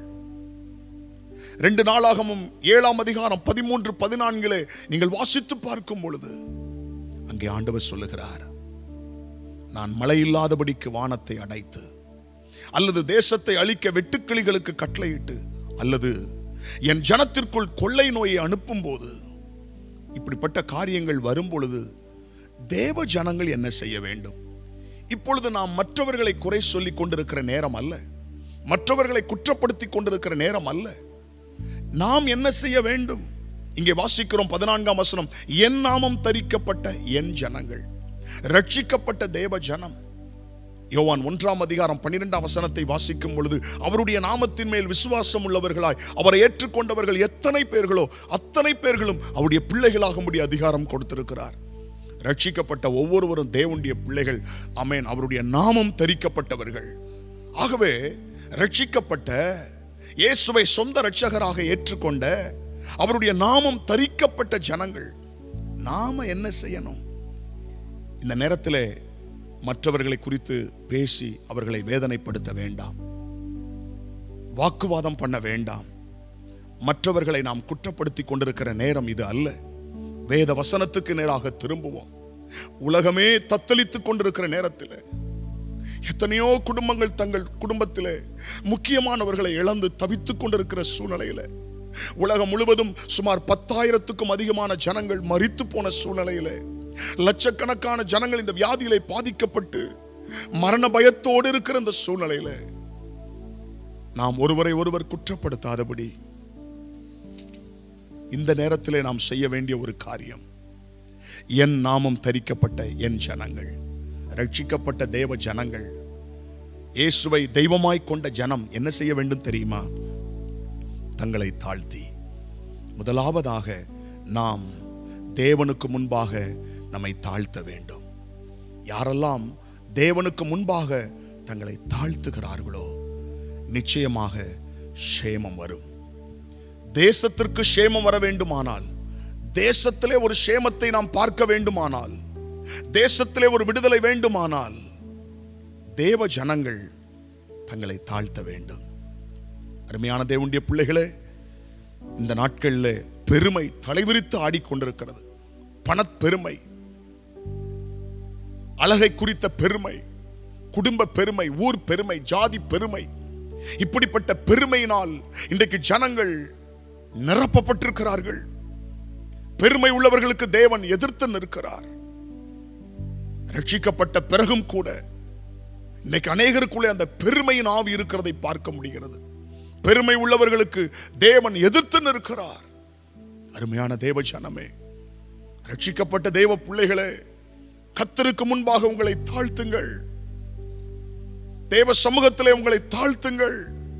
ரெண்டு நாளாகமும் ஏழாம் அதிகாரம் பதிமூன்று பதினான்கிலே நீங்கள் வாசித்து பார்க்கும் பொழுது அங்கே ஆண்டவர் சொல்லுகிறார் நான் மழை இல்லாதபடிக்கு வானத்தை அடைத்து அல்லது தேசத்தை அழிக்க வெட்டுக்கிளிகளுக்கு கட்டளையிட்டு அல்லது என் ஜனத்திற்குள் கொள்ளை நோயை அனுப்பும் போது இப்படிப்பட்ட காரியங்கள் வரும் பொழுது தேவ ஜனங்கள் என்ன செய்ய வேண்டும் இப்பொழுது நாம் மற்றவர்களை குறை சொல்லிக் கொண்டிருக்கிற நேரம் அல்ல மற்றவர்களை குற்றப்படுத்தி கொண்டிருக்கிற நேரம் அல்ல நாம் என்ன செய்ய வேண்டும் இங்கே வாசிக்கிறோம் பதினான்காம் வசனம் என் நாமம் தரிக்கப்பட்ட என் ஜனங்கள் ரட்சிக்கப்பட்ட தேவ ஜனம் யோவான் ஒன்றாம் அதிகாரம் பன்னிரெண்டாம் வசனத்தை வாசிக்கும் பொழுது அவருடைய நாமத்தின் மேல் விசுவாசம் உள்ளவர்களாய் அவரை ஏற்றுக்கொண்டவர்கள் எத்தனை பேர்களோ அத்தனை பேர்களும் அவருடைய பிள்ளைகளாகும்படி அதிகாரம் கொடுத்திருக்கிறார் ரட்சிக்கப்பட்ட ஒவ்வொருவரும் தேவனுடைய பிள்ளைகள் அமேன் அவருடைய நாமம் தரிக்கப்பட்டவர்கள் ஆகவே ரட்சிக்கப்பட்ட இயேசுவை சொந்த ரட்சகராக ஏற்றுக்கொண்ட அவருடைய நாமம் தரிக்கப்பட்ட ஜனங்கள் நாம என்ன செய்யணும் இந்த நேரத்தில் மற்றவர்களை குறித்து பேசி அவர்களை வேதனைப்படுத்த வேண்டாம் வாக்குவாதம் பண்ண வேண்டாம் மற்றவர்களை நாம் குற்றப்படுத்தி கொண்டிருக்கிற நேரம் இது அல்ல வேத வசனத்துக்கு நேராக திரும்புவோம் உலகமே தத்தளித்துக் கொண்டிருக்கிற நேரத்தில் எத்தனையோ குடும்பங்கள் தங்கள் குடும்பத்திலே முக்கியமானவர்களை இழந்து தவித்துக் கொண்டிருக்கிற சூழ்நிலையில உலகம் முழுவதும் சுமார் பத்தாயிரத்துக்கும் அதிகமான ஜனங்கள் மரித்து போன சூழ்நிலையில லட்சக்கணக்கான ஜனங்கள் இந்த வியாதியிலே பாதிக்கப்பட்டு மரண பயத்தோடு இருக்கிற இந்த சூழ்நிலையில நாம் ஒருவரை ஒருவர் குற்றப்படுத்தாதபடி இந்த நேரத்திலே நாம் செய்ய வேண்டிய ஒரு காரியம் என் நாமம் தரிக்கப்பட்ட என் ஜனங்கள் ரட்சிக்கப்பட்ட தேவ ஜனங்கள் இயேசுவை தெய்வமாய் கொண்ட ஜனம் என்ன செய்ய வேண்டும் தெரியுமா தங்களை தாழ்த்தி முதலாவதாக நாம் தேவனுக்கு முன்பாக நம்மை தாழ்த்த வேண்டும் யாரெல்லாம் தேவனுக்கு முன்பாக தங்களை தாழ்த்துகிறார்களோ நிச்சயமாக ஷேமம் வரும் தேசத்திற்கு ஷேமம் வர வேண்டுமானால் தேசத்திலே ஒரு ஷேமத்தை நாம் பார்க்க வேண்டுமானால் தேசத்திலே ஒரு விடுதலை வேண்டுமானால் தேவ ஜனங்கள் தங்களை தாழ்த்த வேண்டும் அருமையான தேவனுடைய பிள்ளைகளே இந்த நாட்களில் பெருமை தலைவிரித்து ஆடிக்கொண்டிருக்கிறது பணப்பெருமை அழகை குறித்த பெருமை குடும்ப பெருமை ஊர் பெருமை ஜாதி பெருமை இப்படிப்பட்ட பெருமையினால் இன்றைக்கு ஜனங்கள் நிரப்பப்பட்டிருக்கிறார்கள் பெருமை உள்ளவர்களுக்கு தேவன் எதிர்த்து நிற்கிறார் ரட்சிக்கப்பட்ட பிறகும் கூட இன்னைக்கு அநேகருக்குள்ளே அந்த பெருமையின் ஆவி இருக்கிறதை பார்க்க முடிகிறது பெருமை உள்ளவர்களுக்கு தேவன் எதிர்த்து நிற்கிறார் அருமையான தேவ ஜனமே ரட்சிக்கப்பட்ட தேவ பிள்ளைகளே கத்தருக்கு முன்பாக உங்களை தாழ்த்துங்கள் தேவ சமூகத்திலே உங்களை தாழ்த்துங்கள்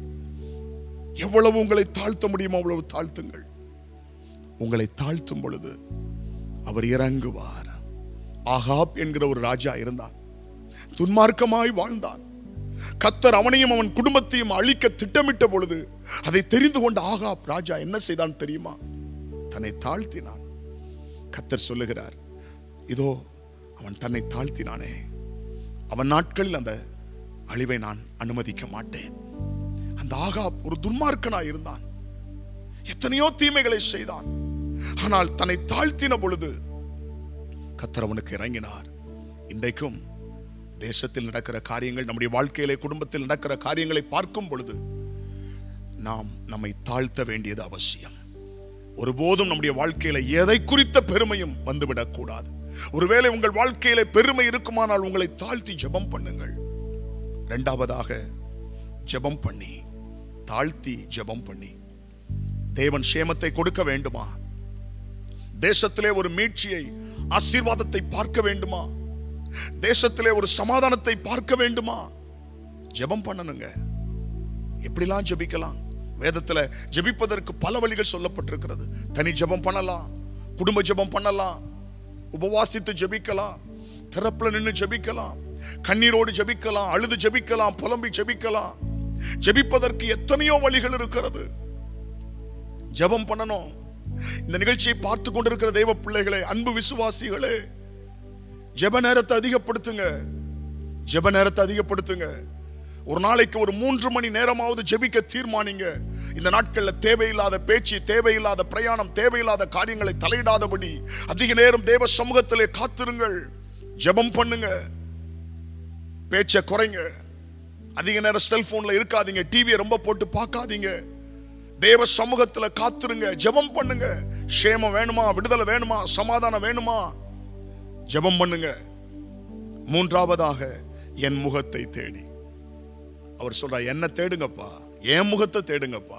எவ்வளவு உங்களை தாழ்த்த முடியுமோ அவ்வளவு தாழ்த்துங்கள் உங்களை தாழ்த்தும் பொழுது அவர் இறங்குவார் ஆகாப் என்கிற ஒரு ராஜா இருந்தான் துன்மார்க்கமாய் வாழ்ந்தான் கத்தர் அவனையும் அவன் குடும்பத்தையும் அழிக்க திட்டமிட்ட பொழுது அதை தெரிந்து கொண்ட ஆகாப் ராஜா என்ன செய்தான் தெரியுமா தன்னை தாழ்த்தினான் கத்தர் சொல்லுகிறார் இதோ அவன் தன்னை தாழ்த்தினானே அவன் நாட்களில் அந்த அழிவை நான் அனுமதிக்க மாட்டேன் அந்த ஆகாப் ஒரு துன்மார்க்கனாய் இருந்தான் எத்தனையோ தீமைகளை செய்தான் ஆனால் தன்னை தாழ்த்தின பொழுது கத்தர் அவனுக்கு இறங்கினார் இன்றைக்கும் தேசத்தில் நடக்கிற காரியங்கள் நம்முடைய வாழ்க்கையிலே குடும்பத்தில் நடக்கிற காரியங்களை பார்க்கும் பொழுது நாம் நம்மை தாழ்த்த வேண்டியது அவசியம் ஒருபோதும் நம்முடைய வாழ்க்கையில எதை குறித்த பெருமையும் வந்துவிடக் கூடாது ஒருவேளை உங்கள் வாழ்க்கையில பெருமை இருக்குமானால் உங்களை தாழ்த்தி ஜெபம் பண்ணுங்கள் இரண்டாவதாக ஜெபம் பண்ணி தாழ்த்தி ஜெபம் பண்ணி தேவன் சேமத்தை கொடுக்க வேண்டுமா தேசத்திலே ஒரு மீட்சியை ஆசீர்வாதத்தை பார்க்க வேண்டுமா தேசத்திலே ஒரு சமாதானத்தை பார்க்க வேண்டுமா ஜெபம் பண்ணணுங்க எப்படிலாம் ஜெபிக்கலாம் வேதத்துல ஜெபிப்பதற்கு பல வழிகள் சொல்லப்பட்டிருக்கிறது தனி ஜெபம் பண்ணலாம் குடும்ப ஜெபம் பண்ணலாம் உபவாசித்து ஜெபிக்கலாம் திறப்புல நின்று ஜெபிக்கலாம் கண்ணீரோடு ஜெபிக்கலாம் அழுது ஜெபிக்கலாம் புலம்பி ஜெபிக்கலாம் ஜெபிப்பதற்கு எத்தனையோ வழிகள் இருக்கிறது ஜெபம் பண்ணணும் இந்த நிகழ்ச்சியை பார்த்து கொண்டிருக்கிற தெய்வ பிள்ளைகளே அன்பு விசுவாசிகளே ஜெப நேரத்தை அதிகப்படுத்துங்க ஜெப நேரத்தை அதிகப்படுத்துங்க ஒரு நாளைக்கு ஒரு மூன்று மணி நேரமாவது ஜெபிக்க தீர்மானிங்க இந்த நாட்கள்ல தேவையில்லாத பேச்சு தேவையில்லாத பிரயாணம் தேவையில்லாத காரியங்களை தலையிடாதபடி அதிக நேரம் தேவ சமூகத்திலே காத்திருங்கள் ஜெபம் பண்ணுங்க பேச்சை குறைங்க அதிக நேரம் செல்போன்ல இருக்காதீங்க டிவியை ரொம்ப போட்டு பார்க்காதீங்க தேவ சமூகத்துல காத்திருங்க ஜெபம் பண்ணுங்க ஷேமம் வேணுமா விடுதலை வேணுமா சமாதானம் வேணுமா ஜெபம் பண்ணுங்க மூன்றாவதாக என் முகத்தை தேடி அவர் சொல்றார் என்ன தேடுங்கப்பா என் முகத்தை தேடுங்கப்பா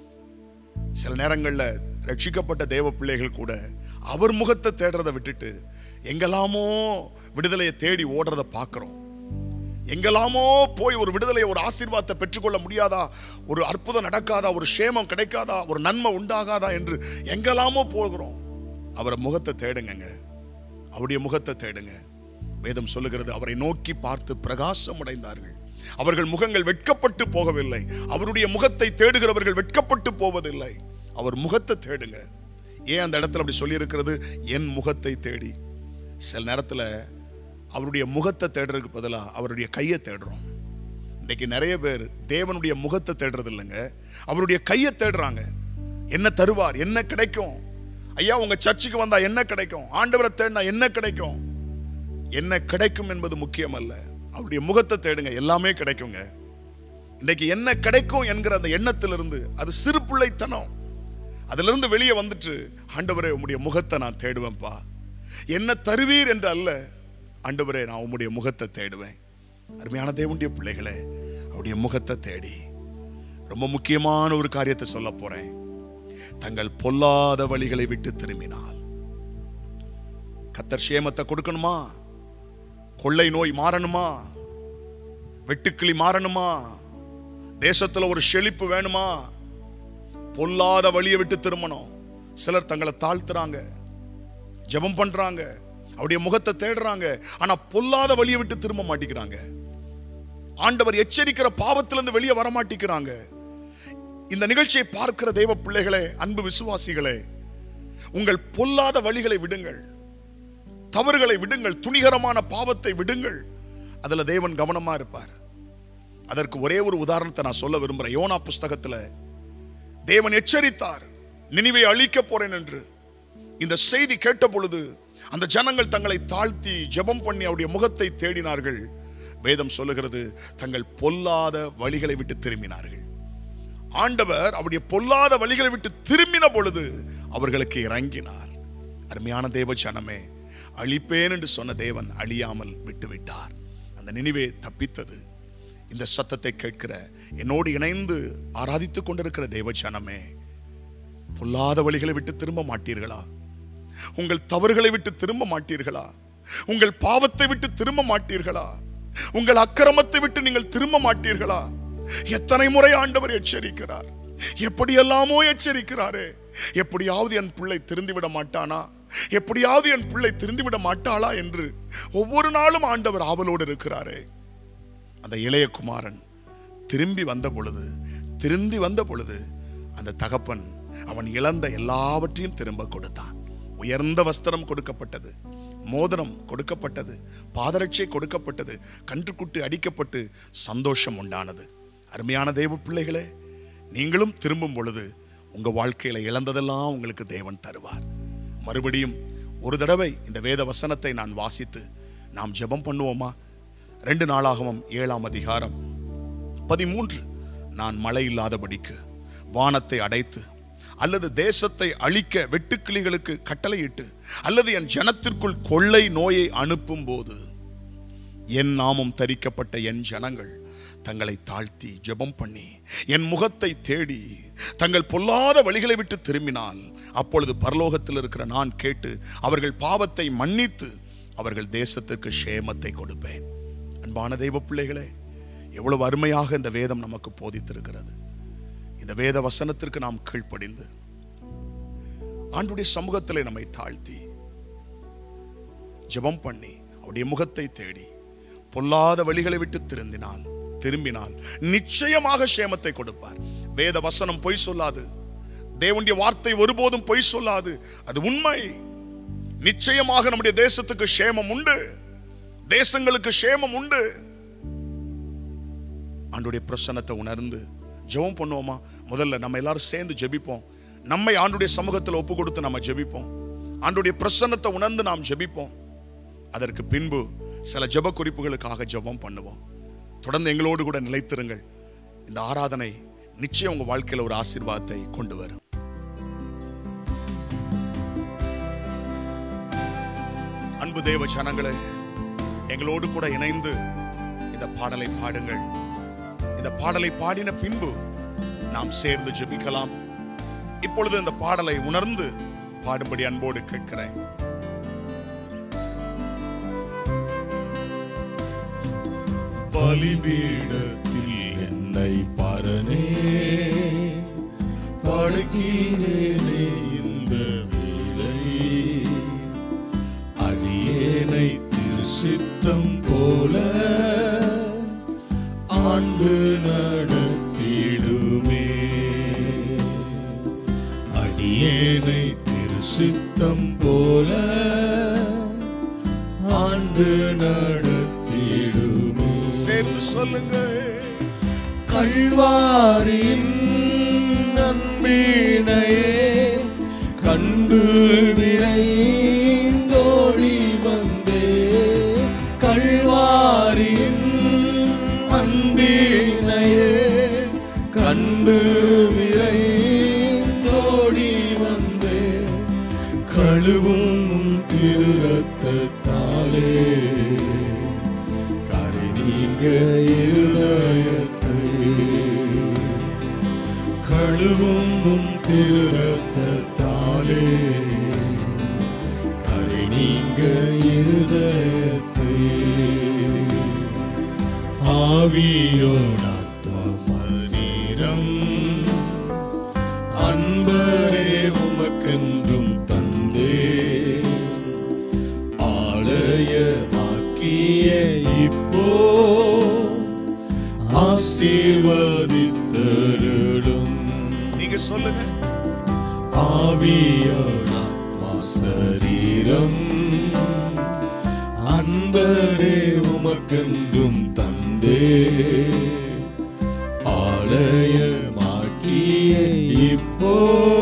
சில நேரங்கள்ல ரட்சிக்கப்பட்ட தேவ பிள்ளைகள் கூட அவர் முகத்தை தேடுறதை விட்டுட்டு எங்கெல்லாமோ விடுதலையை தேடி ஓடுறத பார்க்கிறோம் எங்கெல்லாமோ போய் ஒரு விடுதலை ஒரு ஆசீர்வாதத்தை பெற்றுக்கொள்ள முடியாதா ஒரு அற்புதம் நடக்காதா ஒரு சேமம் கிடைக்காதா ஒரு நன்மை உண்டாகாதா என்று எங்கெல்லாமோ போகிறோம் அவரை முகத்தை தேடுங்கங்க அவருடைய முகத்தை தேடுங்க வேதம் சொல்லுகிறது அவரை நோக்கி பார்த்து பிரகாசம் அடைந்தார்கள் அவர்கள் முகங்கள் வெட்கப்பட்டு போகவில்லை அவருடைய முகத்தை தேடுகிறவர்கள் வெட்கப்பட்டு போவதில்லை அவர் முகத்தை தேடுங்க ஏன் அந்த இடத்துல அப்படி சொல்லியிருக்கிறது என் முகத்தை தேடி சில நேரத்தில் அவருடைய முகத்தை தேடுறதுக்கு பதிலாக அவருடைய கையை தேடுறோம் இன்னைக்கு நிறைய பேர் தேவனுடைய முகத்தை தேடுறது இல்லைங்க அவருடைய கையை தேடுறாங்க என்ன தருவார் என்ன கிடைக்கும் ஐயா உங்க சர்ச்சுக்கு வந்தா என்ன கிடைக்கும் ஆண்டவரை தேடினா என்ன கிடைக்கும் என்ன கிடைக்கும் என்பது முக்கியம் அல்ல அவருடைய முகத்தை தேடுங்க எல்லாமே கிடைக்குங்க இன்னைக்கு என்ன கிடைக்கும் என்கிற அந்த எண்ணத்திலிருந்து அது சிறு பிள்ளைத்தனம் அதிலிருந்து வெளியே வந்துட்டு ஆண்டவரே உம்முடைய முகத்தை நான் தேடுவேன்ப்பா என்ன தருவீர் என்று அல்ல ஆண்டவரே நான் உம்முடைய முகத்தை தேடுவேன் அருமையான தேவனுடைய பிள்ளைகளே அவருடைய முகத்தை தேடி ரொம்ப முக்கியமான ஒரு காரியத்தை சொல்ல போறேன் தங்கள் பொல்லாத வழிகளை விட்டு திரும்பினால் கத்தர் சேமத்தை கொடுக்கணுமா கொள்ளை நோய் மாறணுமா வெட்டுக்கிளி மாறணுமா தேசத்துல ஒரு செழிப்பு வேணுமா பொல்லாத வழியை விட்டு திரும்பணும் சிலர் தங்களை தாழ்த்துறாங்க ஜெபம் பண்றாங்க அவருடைய முகத்தை தேடுறாங்க ஆனா பொல்லாத வழியை விட்டு திரும்ப மாட்டேங்கிறாங்க ஆண்டவர் எச்சரிக்கிற பாவத்திலிருந்து வெளியே வர மாட்டேங்கிறாங்க இந்த நிகழ்ச்சியை பார்க்கிற தெய்வ பிள்ளைகளே அன்பு விசுவாசிகளே உங்கள் பொல்லாத வழிகளை விடுங்கள் தவறுகளை விடுங்கள் துணிகரமான பாவத்தை விடுங்கள் அதுல தேவன் கவனமா இருப்பார் அதற்கு ஒரே ஒரு உதாரணத்தை நான் சொல்ல விரும்புறேன் யோனா புஸ்தகத்துல தேவன் எச்சரித்தார் நினைவை அழிக்க போறேன் என்று இந்த செய்தி கேட்ட பொழுது அந்த ஜனங்கள் தங்களை தாழ்த்தி ஜெபம் பண்ணி அவருடைய முகத்தை தேடினார்கள் வேதம் சொல்லுகிறது தங்கள் பொல்லாத வழிகளை விட்டு திரும்பினார்கள் ஆண்டவர் அவருடைய பொல்லாத வழிகளை விட்டு திரும்பின பொழுது அவர்களுக்கு இறங்கினார் அருமையான தேவ ஜனமே அழிப்பேன் என்று சொன்ன தேவன் அழியாமல் விட்டுவிட்டார் அந்த நினைவே தப்பித்தது இந்த சத்தத்தை கேட்கிற என்னோடு இணைந்து ஆராதித்துக் கொண்டிருக்கிற தேவ ஜனமே பொல்லாத வழிகளை விட்டு திரும்ப மாட்டீர்களா உங்கள் தவறுகளை விட்டு திரும்ப மாட்டீர்களா உங்கள் பாவத்தை விட்டு திரும்ப மாட்டீர்களா உங்கள் அக்கிரமத்தை விட்டு நீங்கள் திரும்ப மாட்டீர்களா எத்தனை முறை ஆண்டவர் எச்சரிக்கிறார் எப்படியெல்லாமோ எச்சரிக்கிறாரே எப்படியாவது என் பிள்ளை திருந்தி விட மாட்டானா எப்படியாவது என் பிள்ளை திருந்தி விட மாட்டாளா என்று ஒவ்வொரு நாளும் ஆண்டவர் ஆவலோடு இருக்கிறாரே அந்த இளைய குமாரன் திரும்பி வந்த பொழுது திரும்பி வந்த பொழுது அந்த தகப்பன் அவன் இழந்த எல்லாவற்றையும் திரும்ப கொடுத்தான் உயர்ந்த வஸ்திரம் கொடுக்கப்பட்டது மோதிரம் கொடுக்கப்பட்டது பாதரட்சை கொடுக்கப்பட்டது கன்றுக்குட்டு அடிக்கப்பட்டு சந்தோஷம் உண்டானது அருமையான தெய்வ பிள்ளைகளே நீங்களும் திரும்பும் பொழுது உங்க வாழ்க்கையில இழந்ததெல்லாம் உங்களுக்கு தேவன் தருவார் மறுபடியும் ஒரு தடவை இந்த வேத வசனத்தை நான் வாசித்து நாம் ஜெபம் பண்ணுவோமா ரெண்டு நாளாகவும் ஏழாம் அதிகாரம் பதிமூன்று நான் மழை இல்லாதபடிக்கு வானத்தை அடைத்து அல்லது தேசத்தை அழிக்க வெட்டுக்கிளிகளுக்கு கட்டளையிட்டு அல்லது என் ஜனத்திற்குள் கொள்ளை நோயை அனுப்பும் போது என் நாமம் தரிக்கப்பட்ட என் ஜனங்கள் தங்களை தாழ்த்தி ஜெபம் பண்ணி என் முகத்தை தேடி தங்கள் பொல்லாத வழிகளை விட்டு திரும்பினால் அப்பொழுது பரலோகத்தில் இருக்கிற நான் கேட்டு அவர்கள் பாவத்தை மன்னித்து அவர்கள் தேசத்திற்கு சேமத்தை கொடுப்பேன் அன்பான தெய்வ பிள்ளைகளே எவ்வளவு அருமையாக இந்த வேதம் நமக்கு போதித்திருக்கிறது இந்த வேத வசனத்திற்கு நாம் கீழ்ப்படிந்து ஆண்டுடைய சமூகத்திலே நம்மை தாழ்த்தி ஜெபம் பண்ணி அவருடைய முகத்தை தேடி பொல்லாத வழிகளை விட்டு திருந்தினால் திரும்பினால் நிச்சயமாக சேமத்தை கொடுப்பார் வேத வசனம் பொய் சொல்லாது தேவனுடைய வார்த்தை ஒருபோதும் பொய் சொல்லாது அது உண்மை நிச்சயமாக நம்முடைய தேசத்துக்கு சேமம் உண்டு தேசங்களுக்கு சேமம் உண்டு ஆண்டுடைய பிரசன்னத்தை உணர்ந்து ஜெபம் பண்ணுவோமா முதல்ல நம்ம எல்லாரும் சேர்ந்து ஜெபிப்போம் நம்மை ஆண்டுடைய சமூகத்தில் ஒப்பு கொடுத்து நம்ம ஜெபிப்போம் ஆண்டுடைய பிரசன்னத்தை உணர்ந்து நாம் ஜெபிப்போம் அதற்கு பின்பு சில ஜெப குறிப்புகளுக்காக ஜெபம் பண்ணுவோம் தொடர்ந்து எங்களோடு கூட நிலைத்திருங்கள் இந்த ஆராதனை நிச்சயம் உங்க வாழ்க்கையில ஒரு ஆசீர்வாதத்தை கொண்டு வரும் அன்பு தேவ ஜனங்களே எங்களோடு கூட இணைந்து இந்த பாடலை பாடுங்கள் இந்த பாடலை பாடின பின்பு நாம் சேர்ந்து ஜெபிக்கலாம் இப்பொழுது இந்த பாடலை உணர்ந்து பாடும்படி அன்போடு கேட்கிறேன் பலிபீடத்தில் என்னை பரனே படுகிறேனே இந்த வேளை அடியேனை திருசித்தம் போல ஆண்டு நடத்திடுமே அடியேனை திருசித்தம் போல ஆண்டு ஆண்டு நடத்திடுமே சேர்ந்து சொல்லுங்க கல்வாரியின் நன்பினையே கண்டு விரைந்தோடி வந்தே கல்வாரியின் அன்பினையே கண்டு விரைந்தோடி வந்தே கழுவும் திரு ரத்தத்தாலே கரை நீங்க இருதயத்தை கழுவும் உம் திரு ரத்தத்தாலே கரை நீங்க இருதயத்தை ஆவியோடாத்மா சரீரம் அன்பரே உமக்கென்றும் தந்தே ஆலயமாக்கிய இப்போ ஆசீர்வதித்தருளும் நீங்க சொல்லுங்க ஆவியாத்மா சரீரம் அன்பரே உமக்கென்றும் தந்தே ஆலயமாக்கிய இப்போ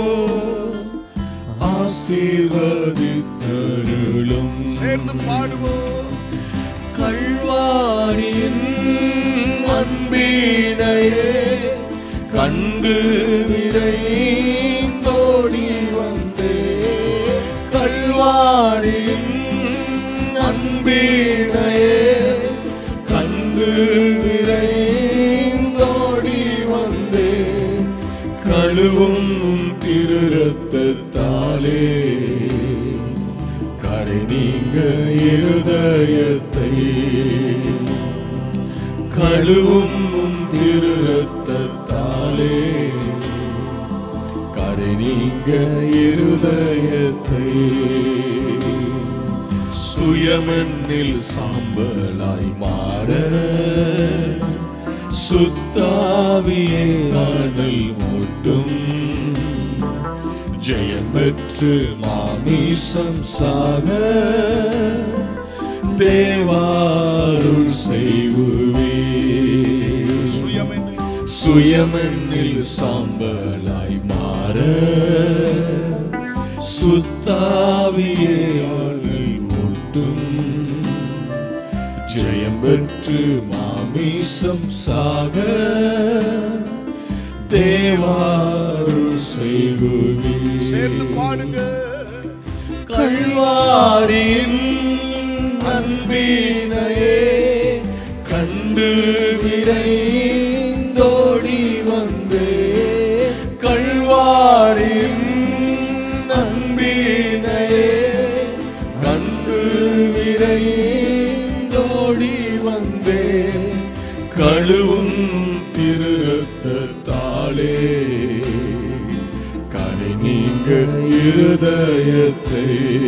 ஆசீர்வதித்தருளும் சேர்ந்து பாடுவோம் கல்வாரியின் அன்பினையே கண்டு விரைந்தோடி வந்தே கல்வாரியின் அன்பினையே கண்டு விரைந்தோடி வந்தே கழுவும் திரு ரத்தத்தாலே கரை நீங்க இருதயத்தை கழுவும் உம் திரு ரத்தத்தாலே கரை நீங்க இருதயத்தை சுயமண்ணில் சாம்பலாய் மாற சுத்தாவியே அனல் மூட்டும் ஜெயம் பெற்று மாமிசம் சாக தேவாருள் செய்வுவே சுயமென்று சுயமண்ணில் சாம்பலாய் மாற சுத்தாவியே அனல் மூட்டும் ஜெயம் பெற்று மாமிசம் சாக தேவாருள் செய்குவி சேர்ந்து பாடுங்க கல்வாரின் அன்பினையே கண்டு விரைந்தோடி வந்தே கல்வாரின் அன்பினையே கண்டு விரைந்தோடி வந்தே கழுவும் திரு ரத்தத்தாலே கரை நீங்க இருதயத்தை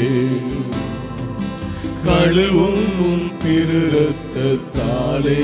கழுவும் உம் திரு ரத்தத்தாலே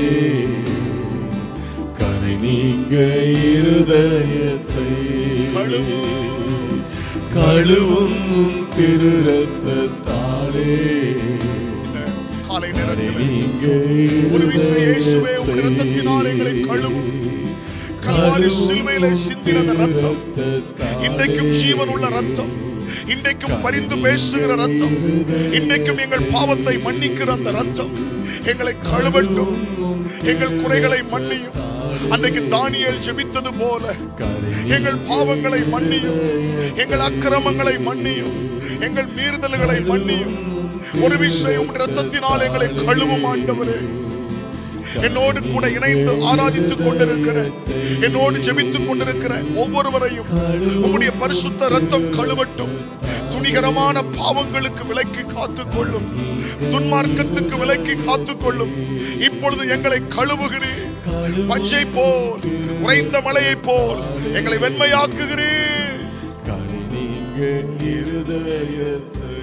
கரை நீங்க இருதயத்தை கழுவும். கழுவும் உம் திரு ரத்தத்தாலே இந்த காலை கரை நேரத்தில் நீங்க ஒரு விசை இயேசுவே உம்முடைய இரத்தத்தினால் எங்களை கழுவும். கல்வாரி சிலுவையிலே சிந்தின அந்த ரத்தம் இன்றைக்கும் ஜீவன் உள்ள ரத்தம் இன்றைக்கும் பரிந்து பேசுகிற ரத்தம் இன்றைக்கும் எங்கள் பாவத்தை மன்னிக்கிற அந்த ரத்தம் எங்களை கழுவட்டும் எங்கள் குறைகளை மன்னியும் அன்றைக்கு தானியேல் ஜெபித்தது போல எங்கள் பாவங்களை மன்னியும் எங்கள் அக்கிரமங்களை மன்னியும் எங்கள் மீறுதல்களை மன்னியும் ஒரு விஷயம் ரத்தத்தினால் எங்களை கழுவும் ஆண்டவரே என்னோடு கூட இணைந்து ஆராதித்துக் கொண்டிருக்கிற என்னோடு ஜெபித்துக் கொண்டிருக்கிற ஒவ்வொருவரையும் உம்முடைய பரிசுத்த ரத்தம் கழுவட்டும் துணிகரமான பாவங்களுக்கு விலக்கி காத்துக்கொள்ளும் துன்மார்க்கத்துக்கு விலக்கி காத்துக்கொள்ளும் இப்பொழுது எங்களை கழுவுகிறீர் பஞ்சை போல் உறைந்த மலையைப் போல் எங்களை வெண்மையாக்குகிறீர் கரை நீங்க இருதயத்தை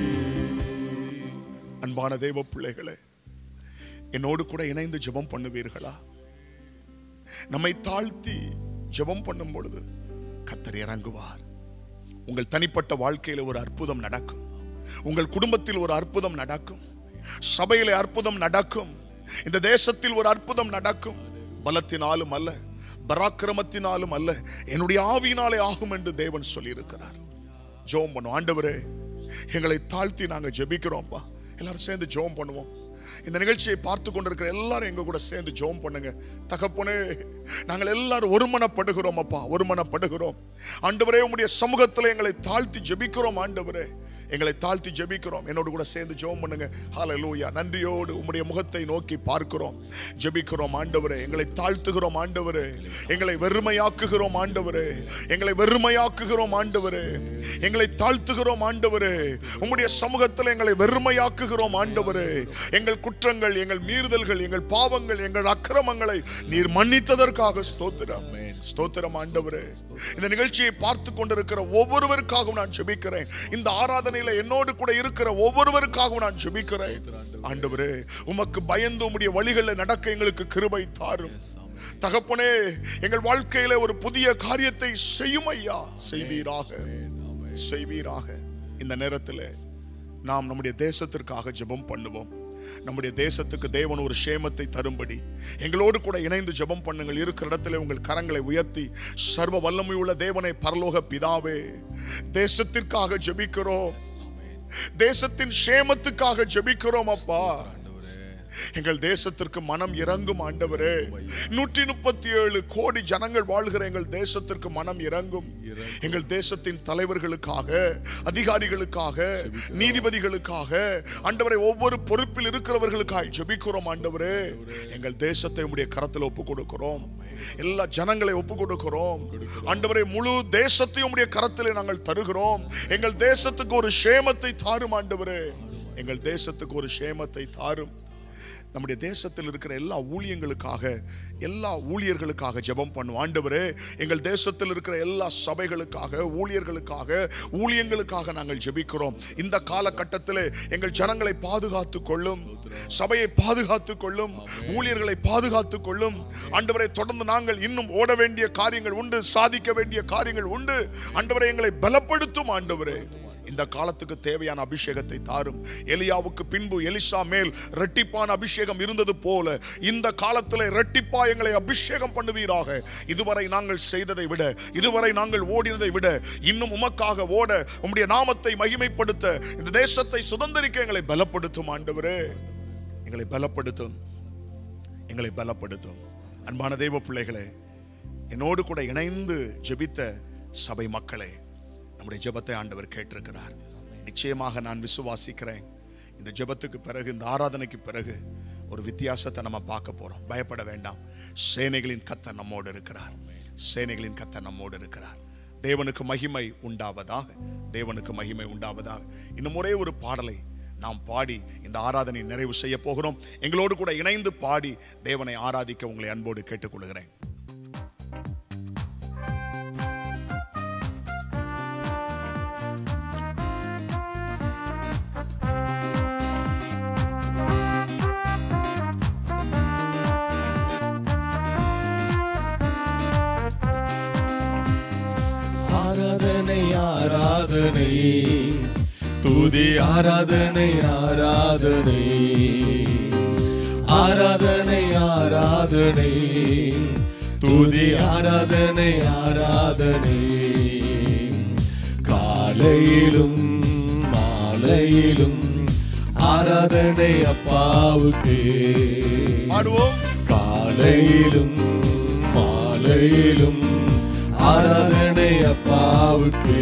அன்பான தெய்வ பிள்ளைகளே என்னோடு கூட இணைந்து ஜெபம் பண்ணுவீர்களா நம்மை தாழ்த்தி ஜெபம் பண்ணும் பொழுது கத்தர் இறங்குவார் உங்கள் தனிப்பட்ட வாழ்க்கையில ஒரு அற்புதம் நடக்கும் உங்கள் குடும்பத்தில் ஒரு அற்புதம் நடக்கும் சபையிலே அற்புதம் நடக்கும் இந்த தேசத்தில் ஒரு அற்புதம் நடக்கும் பலத்தினாலும் அல்ல பராக்கிரமத்தினாலும் அல்ல என்னுடைய ஆவியினாலே ஆகும் என்று தேவன் சொல்லியிருக்கிறார் ஜெபம் பண்ணுவோம் ஆண்டவரே எங்களை தாழ்த்தி நாங்க ஜெபிக்கிறோம்ப்பா எல்லாரும் சேர்ந்து ஜெபம் பண்ணுவோம் இந்த நிகழ்ச்சியை பார்த்து கொண்டிருக்கிற எல்லாரும் எங்க கூட சேர்ந்து ஜெபம் பண்ணுங்க தகப்பனே நாங்கள் எல்லாரும் ஒருமனப்படுகிறோம் அப்பா ஒருமனப்படுகிறோம் ஆண்டவரே உம்முடைய சமூகத்தில் எங்களை தாழ்த்தி ஜெபிக்கிறோம் ஆண்டவரே எங்களை தாழ்த்தி ஜெபிக்கிறோம் என்னோடு கூட சேர்ந்து ஜெபம் பண்ணுங்க ஹalleluya நன்றியோடு உம்முடைய முகத்தை நோக்கி பார்க்கிறோம் ஜெபிக்கிறோம் ஆண்டவரே எங்களை தாழ்த்துகிறோம் ஆண்டவரே எங்களை வெறுமையாக்குகிறோம் ஆண்டவரே எங்களை வெறுமையாக்குகிறோம் ஆண்டவரே எங்களை தாழ்த்துகிறோம் ஆண்டவரே உம்முடைய சமூகத்தில் எங்களை வெறுமையாக்குகிறோம் ஆண்டவரே எங்கள் குற்றங்கள் எங்கள் மீறுதல்கள் எங்கள் பாவங்கள் எங்கள் அக்கிரமங்களை நீர் மன்னித்ததற்காக ஸ்தோத்திரம் ஸ்தோத்திரம் ஆண்டவரே இந்த நிகழ்ச்சியை பார்த்து கொண்டிருக்கிற ஒவ்வொருவருக்காகவும் நான் ஜெபிக்கிறேன் இந்த ஆராதனையில என்னோடு கூட இருக்கிற ஒவ்வொருவருக்காகவும் நான் ஜெபிக்கிறேன் ஆண்டவரே உமக்கு பயந்து உம்முடைய வழிகளில் நடக்க எங்களுக்கு கிருபை தாரும் தகப்பனே எங்கள் வாழ்க்கையில ஒரு புதிய காரியத்தை செய்யும் ஐயா செய்வீராக செய்வீராக இந்த நேரத்தில் நாம் நம்முடைய தேசத்திற்காக ஜெபம் பண்ணுவோம் நம்முடைய தேசத்துக்கு தேவன் ஒரு சேமத்தை தரும்படி எங்களோடு கூட இணைந்து ஜெபம் பண்ணுங்கள் இருக்கிற இடத்துல உங்கள் கரங்களை உயர்த்தி சர்வ வல்லமை உள்ள தேவனை பரலோக பிதாவே தேசத்திற்காக ஜெபிக்கிறோம் தேசத்தின் சேமத்துக்காக ஜெபிக்கிறோம் அப்பா எங்கள் தேசத்திற்கு மனம் இறங்கும் ஆண்டவரே நூற்றி முப்பத்தி ஏழு கோடி ஜனங்கள் வாழ்கிற எங்கள் தேசத்திற்கு மனம் இறங்கும் எங்கள் தேசத்தின் தலைவர்களுக்காக அதிகாரிகளுக்காக நீதிபதிகளுக்காக ஆண்டவரை ஒவ்வொரு பொறுப்பில் இருக்கிறவர்களுக்காக ஜெபிக்கிறோம் ஆண்டவரே எங்கள் தேசத்தை உம்முடைய கரத்தில் ஒப்பு கொடுக்கிறோம் எல்லா ஜனங்களை ஒப்பு கொடுக்கிறோம் ஆண்டவரை முழு தேசத்தையும் உம்முடைய கரத்திலே நாங்கள் தருகிறோம் எங்கள் தேசத்துக்கு ஒரு சேமத்தை தாரும் ஆண்டவரே எங்கள் தேசத்துக்கு ஒரு சேமத்தை தாரும் நம்முடைய தேசத்தில் இருக்கிற எல்லா ஊழியங்களுக்காக எல்லா ஊழியர்களுக்காக ஜெபம் பண்ணுவோம் ஆண்டவரே எங்கள் தேசத்தில் இருக்கிற எல்லா சபைகளுக்காக ஊழியர்களுக்காக ஊழியங்களுக்காக நாங்கள் ஜெபிக்கிறோம் இந்த காலகட்டத்தில் எங்கள் ஜனங்களை பாதுகாத்து கொள்ளும் சபையை பாதுகாத்து கொள்ளும் ஊழியர்களை பாதுகாத்து கொள்ளும் ஆண்டவரை தொடர்ந்து நாங்கள் இன்னும் ஓட வேண்டிய காரியங்கள் உண்டு சாதிக்க வேண்டிய காரியங்கள் உண்டு ஆண்டவரை எங்களை பலப்படுத்தும் ஆண்டவரே இந்த காலத்துக்கு தேவையான அபிஷேகத்தை தாரும் எலியாவுக்கு பின்பு எலிசா மேல் ரெட்டிப்பான அபிஷேகம் இருந்தது போல இந்த காலத்தில் ரெட்டிப்பா எங்களை அபிஷேகம் பண்ணுவீராக இதுவரை நாங்கள் செய்ததை விட இதுவரை நாங்கள் ஓடினதை விட இன்னும் உமக்காக ஓட உம்முடைய நாமத்தை மகிமைப்படுத்த இந்த தேசத்தை சுதந்திரிக்க எங்களை பலப்படுத்தும் ஆண்டவரே எங்களை பலப்படுத்தும் எங்களை பலப்படுத்தும் அன்பான தெய்வ பிள்ளைகளே என்னோடு கூட இணைந்து ஜெபித்த சபை மக்களே நம்முடைய ஜெபத்தை ஆண்டவர் கேட்டிருக்கிறார் நிச்சயமாக நான் விசுவாசிக்கிறேன் இந்த ஜெபத்துக்கு பிறகு இந்த ஆராதனைக்கு பிறகு ஒரு வித்தியாசத்தை நம்ம பார்க்க போறோம் பயப்பட வேண்டாம் சேனைகளின் கத்த நம்மோடு இருக்கிறார் சேனைகளின் கத்த நம்மோடு இருக்கிறார் தேவனுக்கு மகிமை உண்டாவதாக தேவனுக்கு மகிமை உண்டாவதாக இன்னும் ஒரே ஒரு பாடலை நாம் பாடி இந்த ஆராதனை நிறைவு செய்ய போகிறோம் எங்களோடு கூட இணைந்து பாடி தேவனை ஆராதிக்க உங்களை அன்போடு கேட்டுக்கொள்கிறேன் ஆராதனை ஆராதனை துதி ஆராதனை ஆராதனை ஆராதனை ஆராதனை துதி ஆராதனை ஆராதனை காலையிலும் மாலையிலும் ஆராதனை அப்பாவுக்கு பாடுவோம் காலையிலும் மாலையிலும் ஆராதனை அப்பாவுக்கு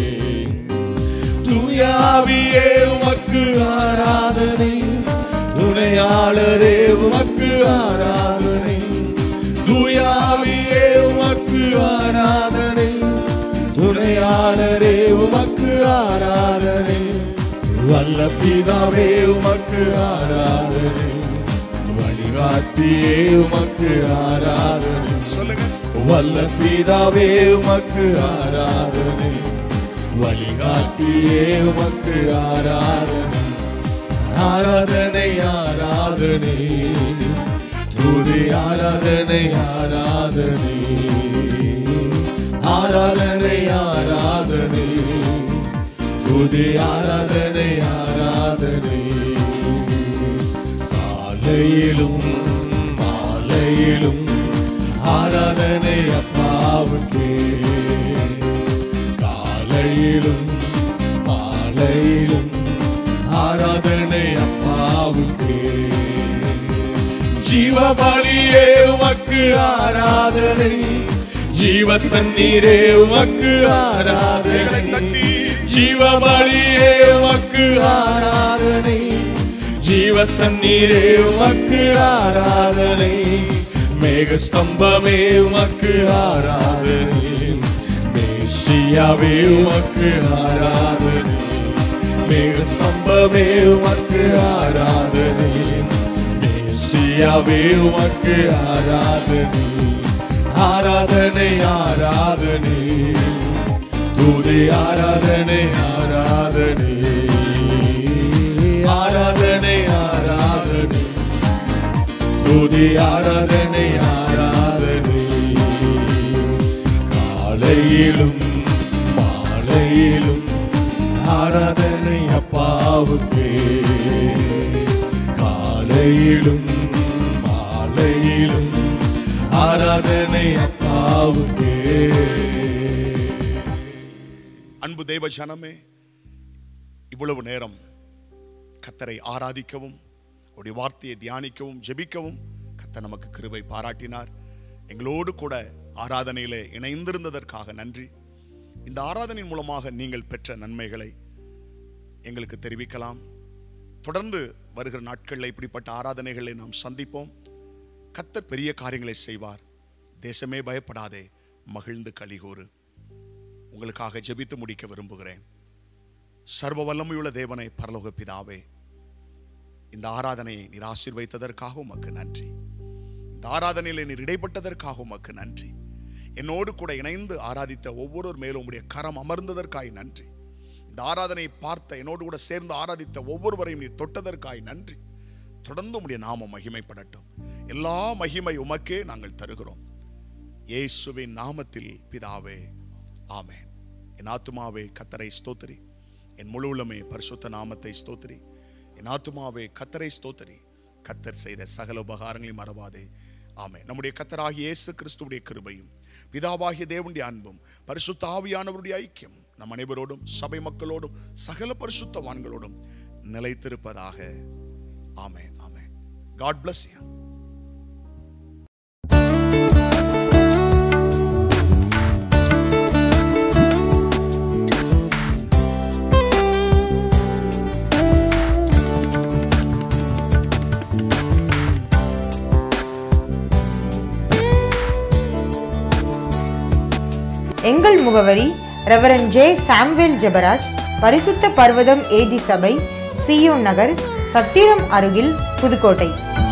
தூயாவியே உமக்கு ஆராதனை துணையாளரே உமக்கு ஆராதனை தூயாவியே உமக்கு ஆராதனை துணையாளரே உமக்கு ஆராதனை வல்ல பிதாவே உமக்கு ஆராதனை வழிகாட்டியே உமக்கு ஆராதனை சொல்லுங்க வல்ல பிதாவே உமக்கு ஆராதனை வழிகாட்டியே உமக்கு ஆராதனை ஆராதனை ஆராதனை துதி ஆராதனை ஆராதனை ஆராதனை ஆராதனை துதி ஆராதனை ஆராதனை காலையிலும் மாலையிலும் ஆராதனை அப்பாவுக்கே காலையிலும் மாலையிலும் ஆராதனை அப்பாவுக்கே ஜீவ பலியே உமக்கு ஆராதனை ஜீவ தண்ணீரே உமக்கு ஆராதனை தட்டி ஜீவ பலியே உமக்கு ஆராதனை ஜீவ தண்ணீரே உமக்கு ஆராதனை மேக ஸ்தம்பமே உமக்கு ஆராதனை மேசியாவே உமக்கு ஆராதனை மேக ஸ்தம்பமே உமக்கு ஆராதனை மேசியாவே உமக்கு ஆராதனை ஆராதனை ஆராதனை துதி ஆராதனை ஆராதனை ஆராதனை ஆராதனை துதி ஆராதனை ஆராதனை காலையிலும் மாலையிலும் ஆராதனை அப்பாவுக்கே காலையிலும் மாலையிலும் ஆராதனை அப்பாவுக்கே அன்பு தேவ ஜனமே இவ்வளவு நேரம் கத்தரை ஆராதிக்கவும் அவருடைய வார்த்தையை தியானிக்கவும் ஜெபிக்கவும் கத்தர் நமக்கு கிருபை பாராட்டினார் எங்களோடு கூட ஆராதனையிலே இணைந்திருந்ததற்காக நன்றி இந்த ஆராதனையின் மூலமாக நீங்கள் பெற்ற நன்மைகளை எங்களுக்கு தெரிவிக்கலாம் தொடர்ந்து வருகிற நாட்களில் இப்படிப்பட்ட ஆராதனைகளை நாம் சந்திப்போம் கத்தர் பெரிய காரியங்களை செய்வார் தேசமே பயப்படாதே மகிழ்ந்து கலிகூறு உங்களுக்காக ஜெபித்து முடிக்க விரும்புகிறேன் சர்வ வல்லமையுள்ள தேவனை பரலோக பிதாவே இந்த ஆராதனையை நீர் ஆசீர்வைத்ததற்காக உமக்கு நன்றி இந்த ஆராதனையில் நீர் இடைப்பட்டதற்காக உமக்கு நன்றி என்னோடு கூட இணைந்து ஆராதித்த ஒவ்வொருவர் மேலும் உம்முடைய கரம் அமர்ந்ததற்காய் நன்றி இந்த ஆராதனையை பார்த்த என்னோடு கூட சேர்ந்து ஆராதித்த ஒவ்வொருவரையும் நீர் தொட்டதற்காய் நன்றி தொடர்ந்து உம்முடைய நாமம் மகிமைப்படட்டும் எல்லா மகிமை உமக்கே நாங்கள் தருகிறோம் இயேசுவின் நாமத்தில் பிதாவே ஆமென் என் ஆத்துமாவே கத்தரை ஸ்தோத்திரி என் முழு உள்ளமே பரிசுத்த நாமத்தை ஸ்தோத்திரி என் ஆத்துமாவே கத்தரை ஸ்தோத்திரி கத்தர் செய்த சகல உபகாரங்களையும் மறவாதே ஆமே நம்முடைய கத்தராகிய இயேசு கிறிஸ்துவுடைய கிருபையும் பிதாவாகிய தேவனுடைய அன்பும் பரிசுத்த ஆவியானவருடைய ஐக்கியம் நம் அனைவரோடும் சபை மக்களோடும் சகல பரிசுத்தவான்களோடும் நிலைத்திருப்பதாக amen amen God bless you எங்கள் முகவரி ரெவரன் ஜே சாம்வேல் ஜெபராஜ் பரிசுத்த பர்வதம் ஏஜி சபை சியோன் நகர் சத்திரம் அருகில் புதுக்கோட்டை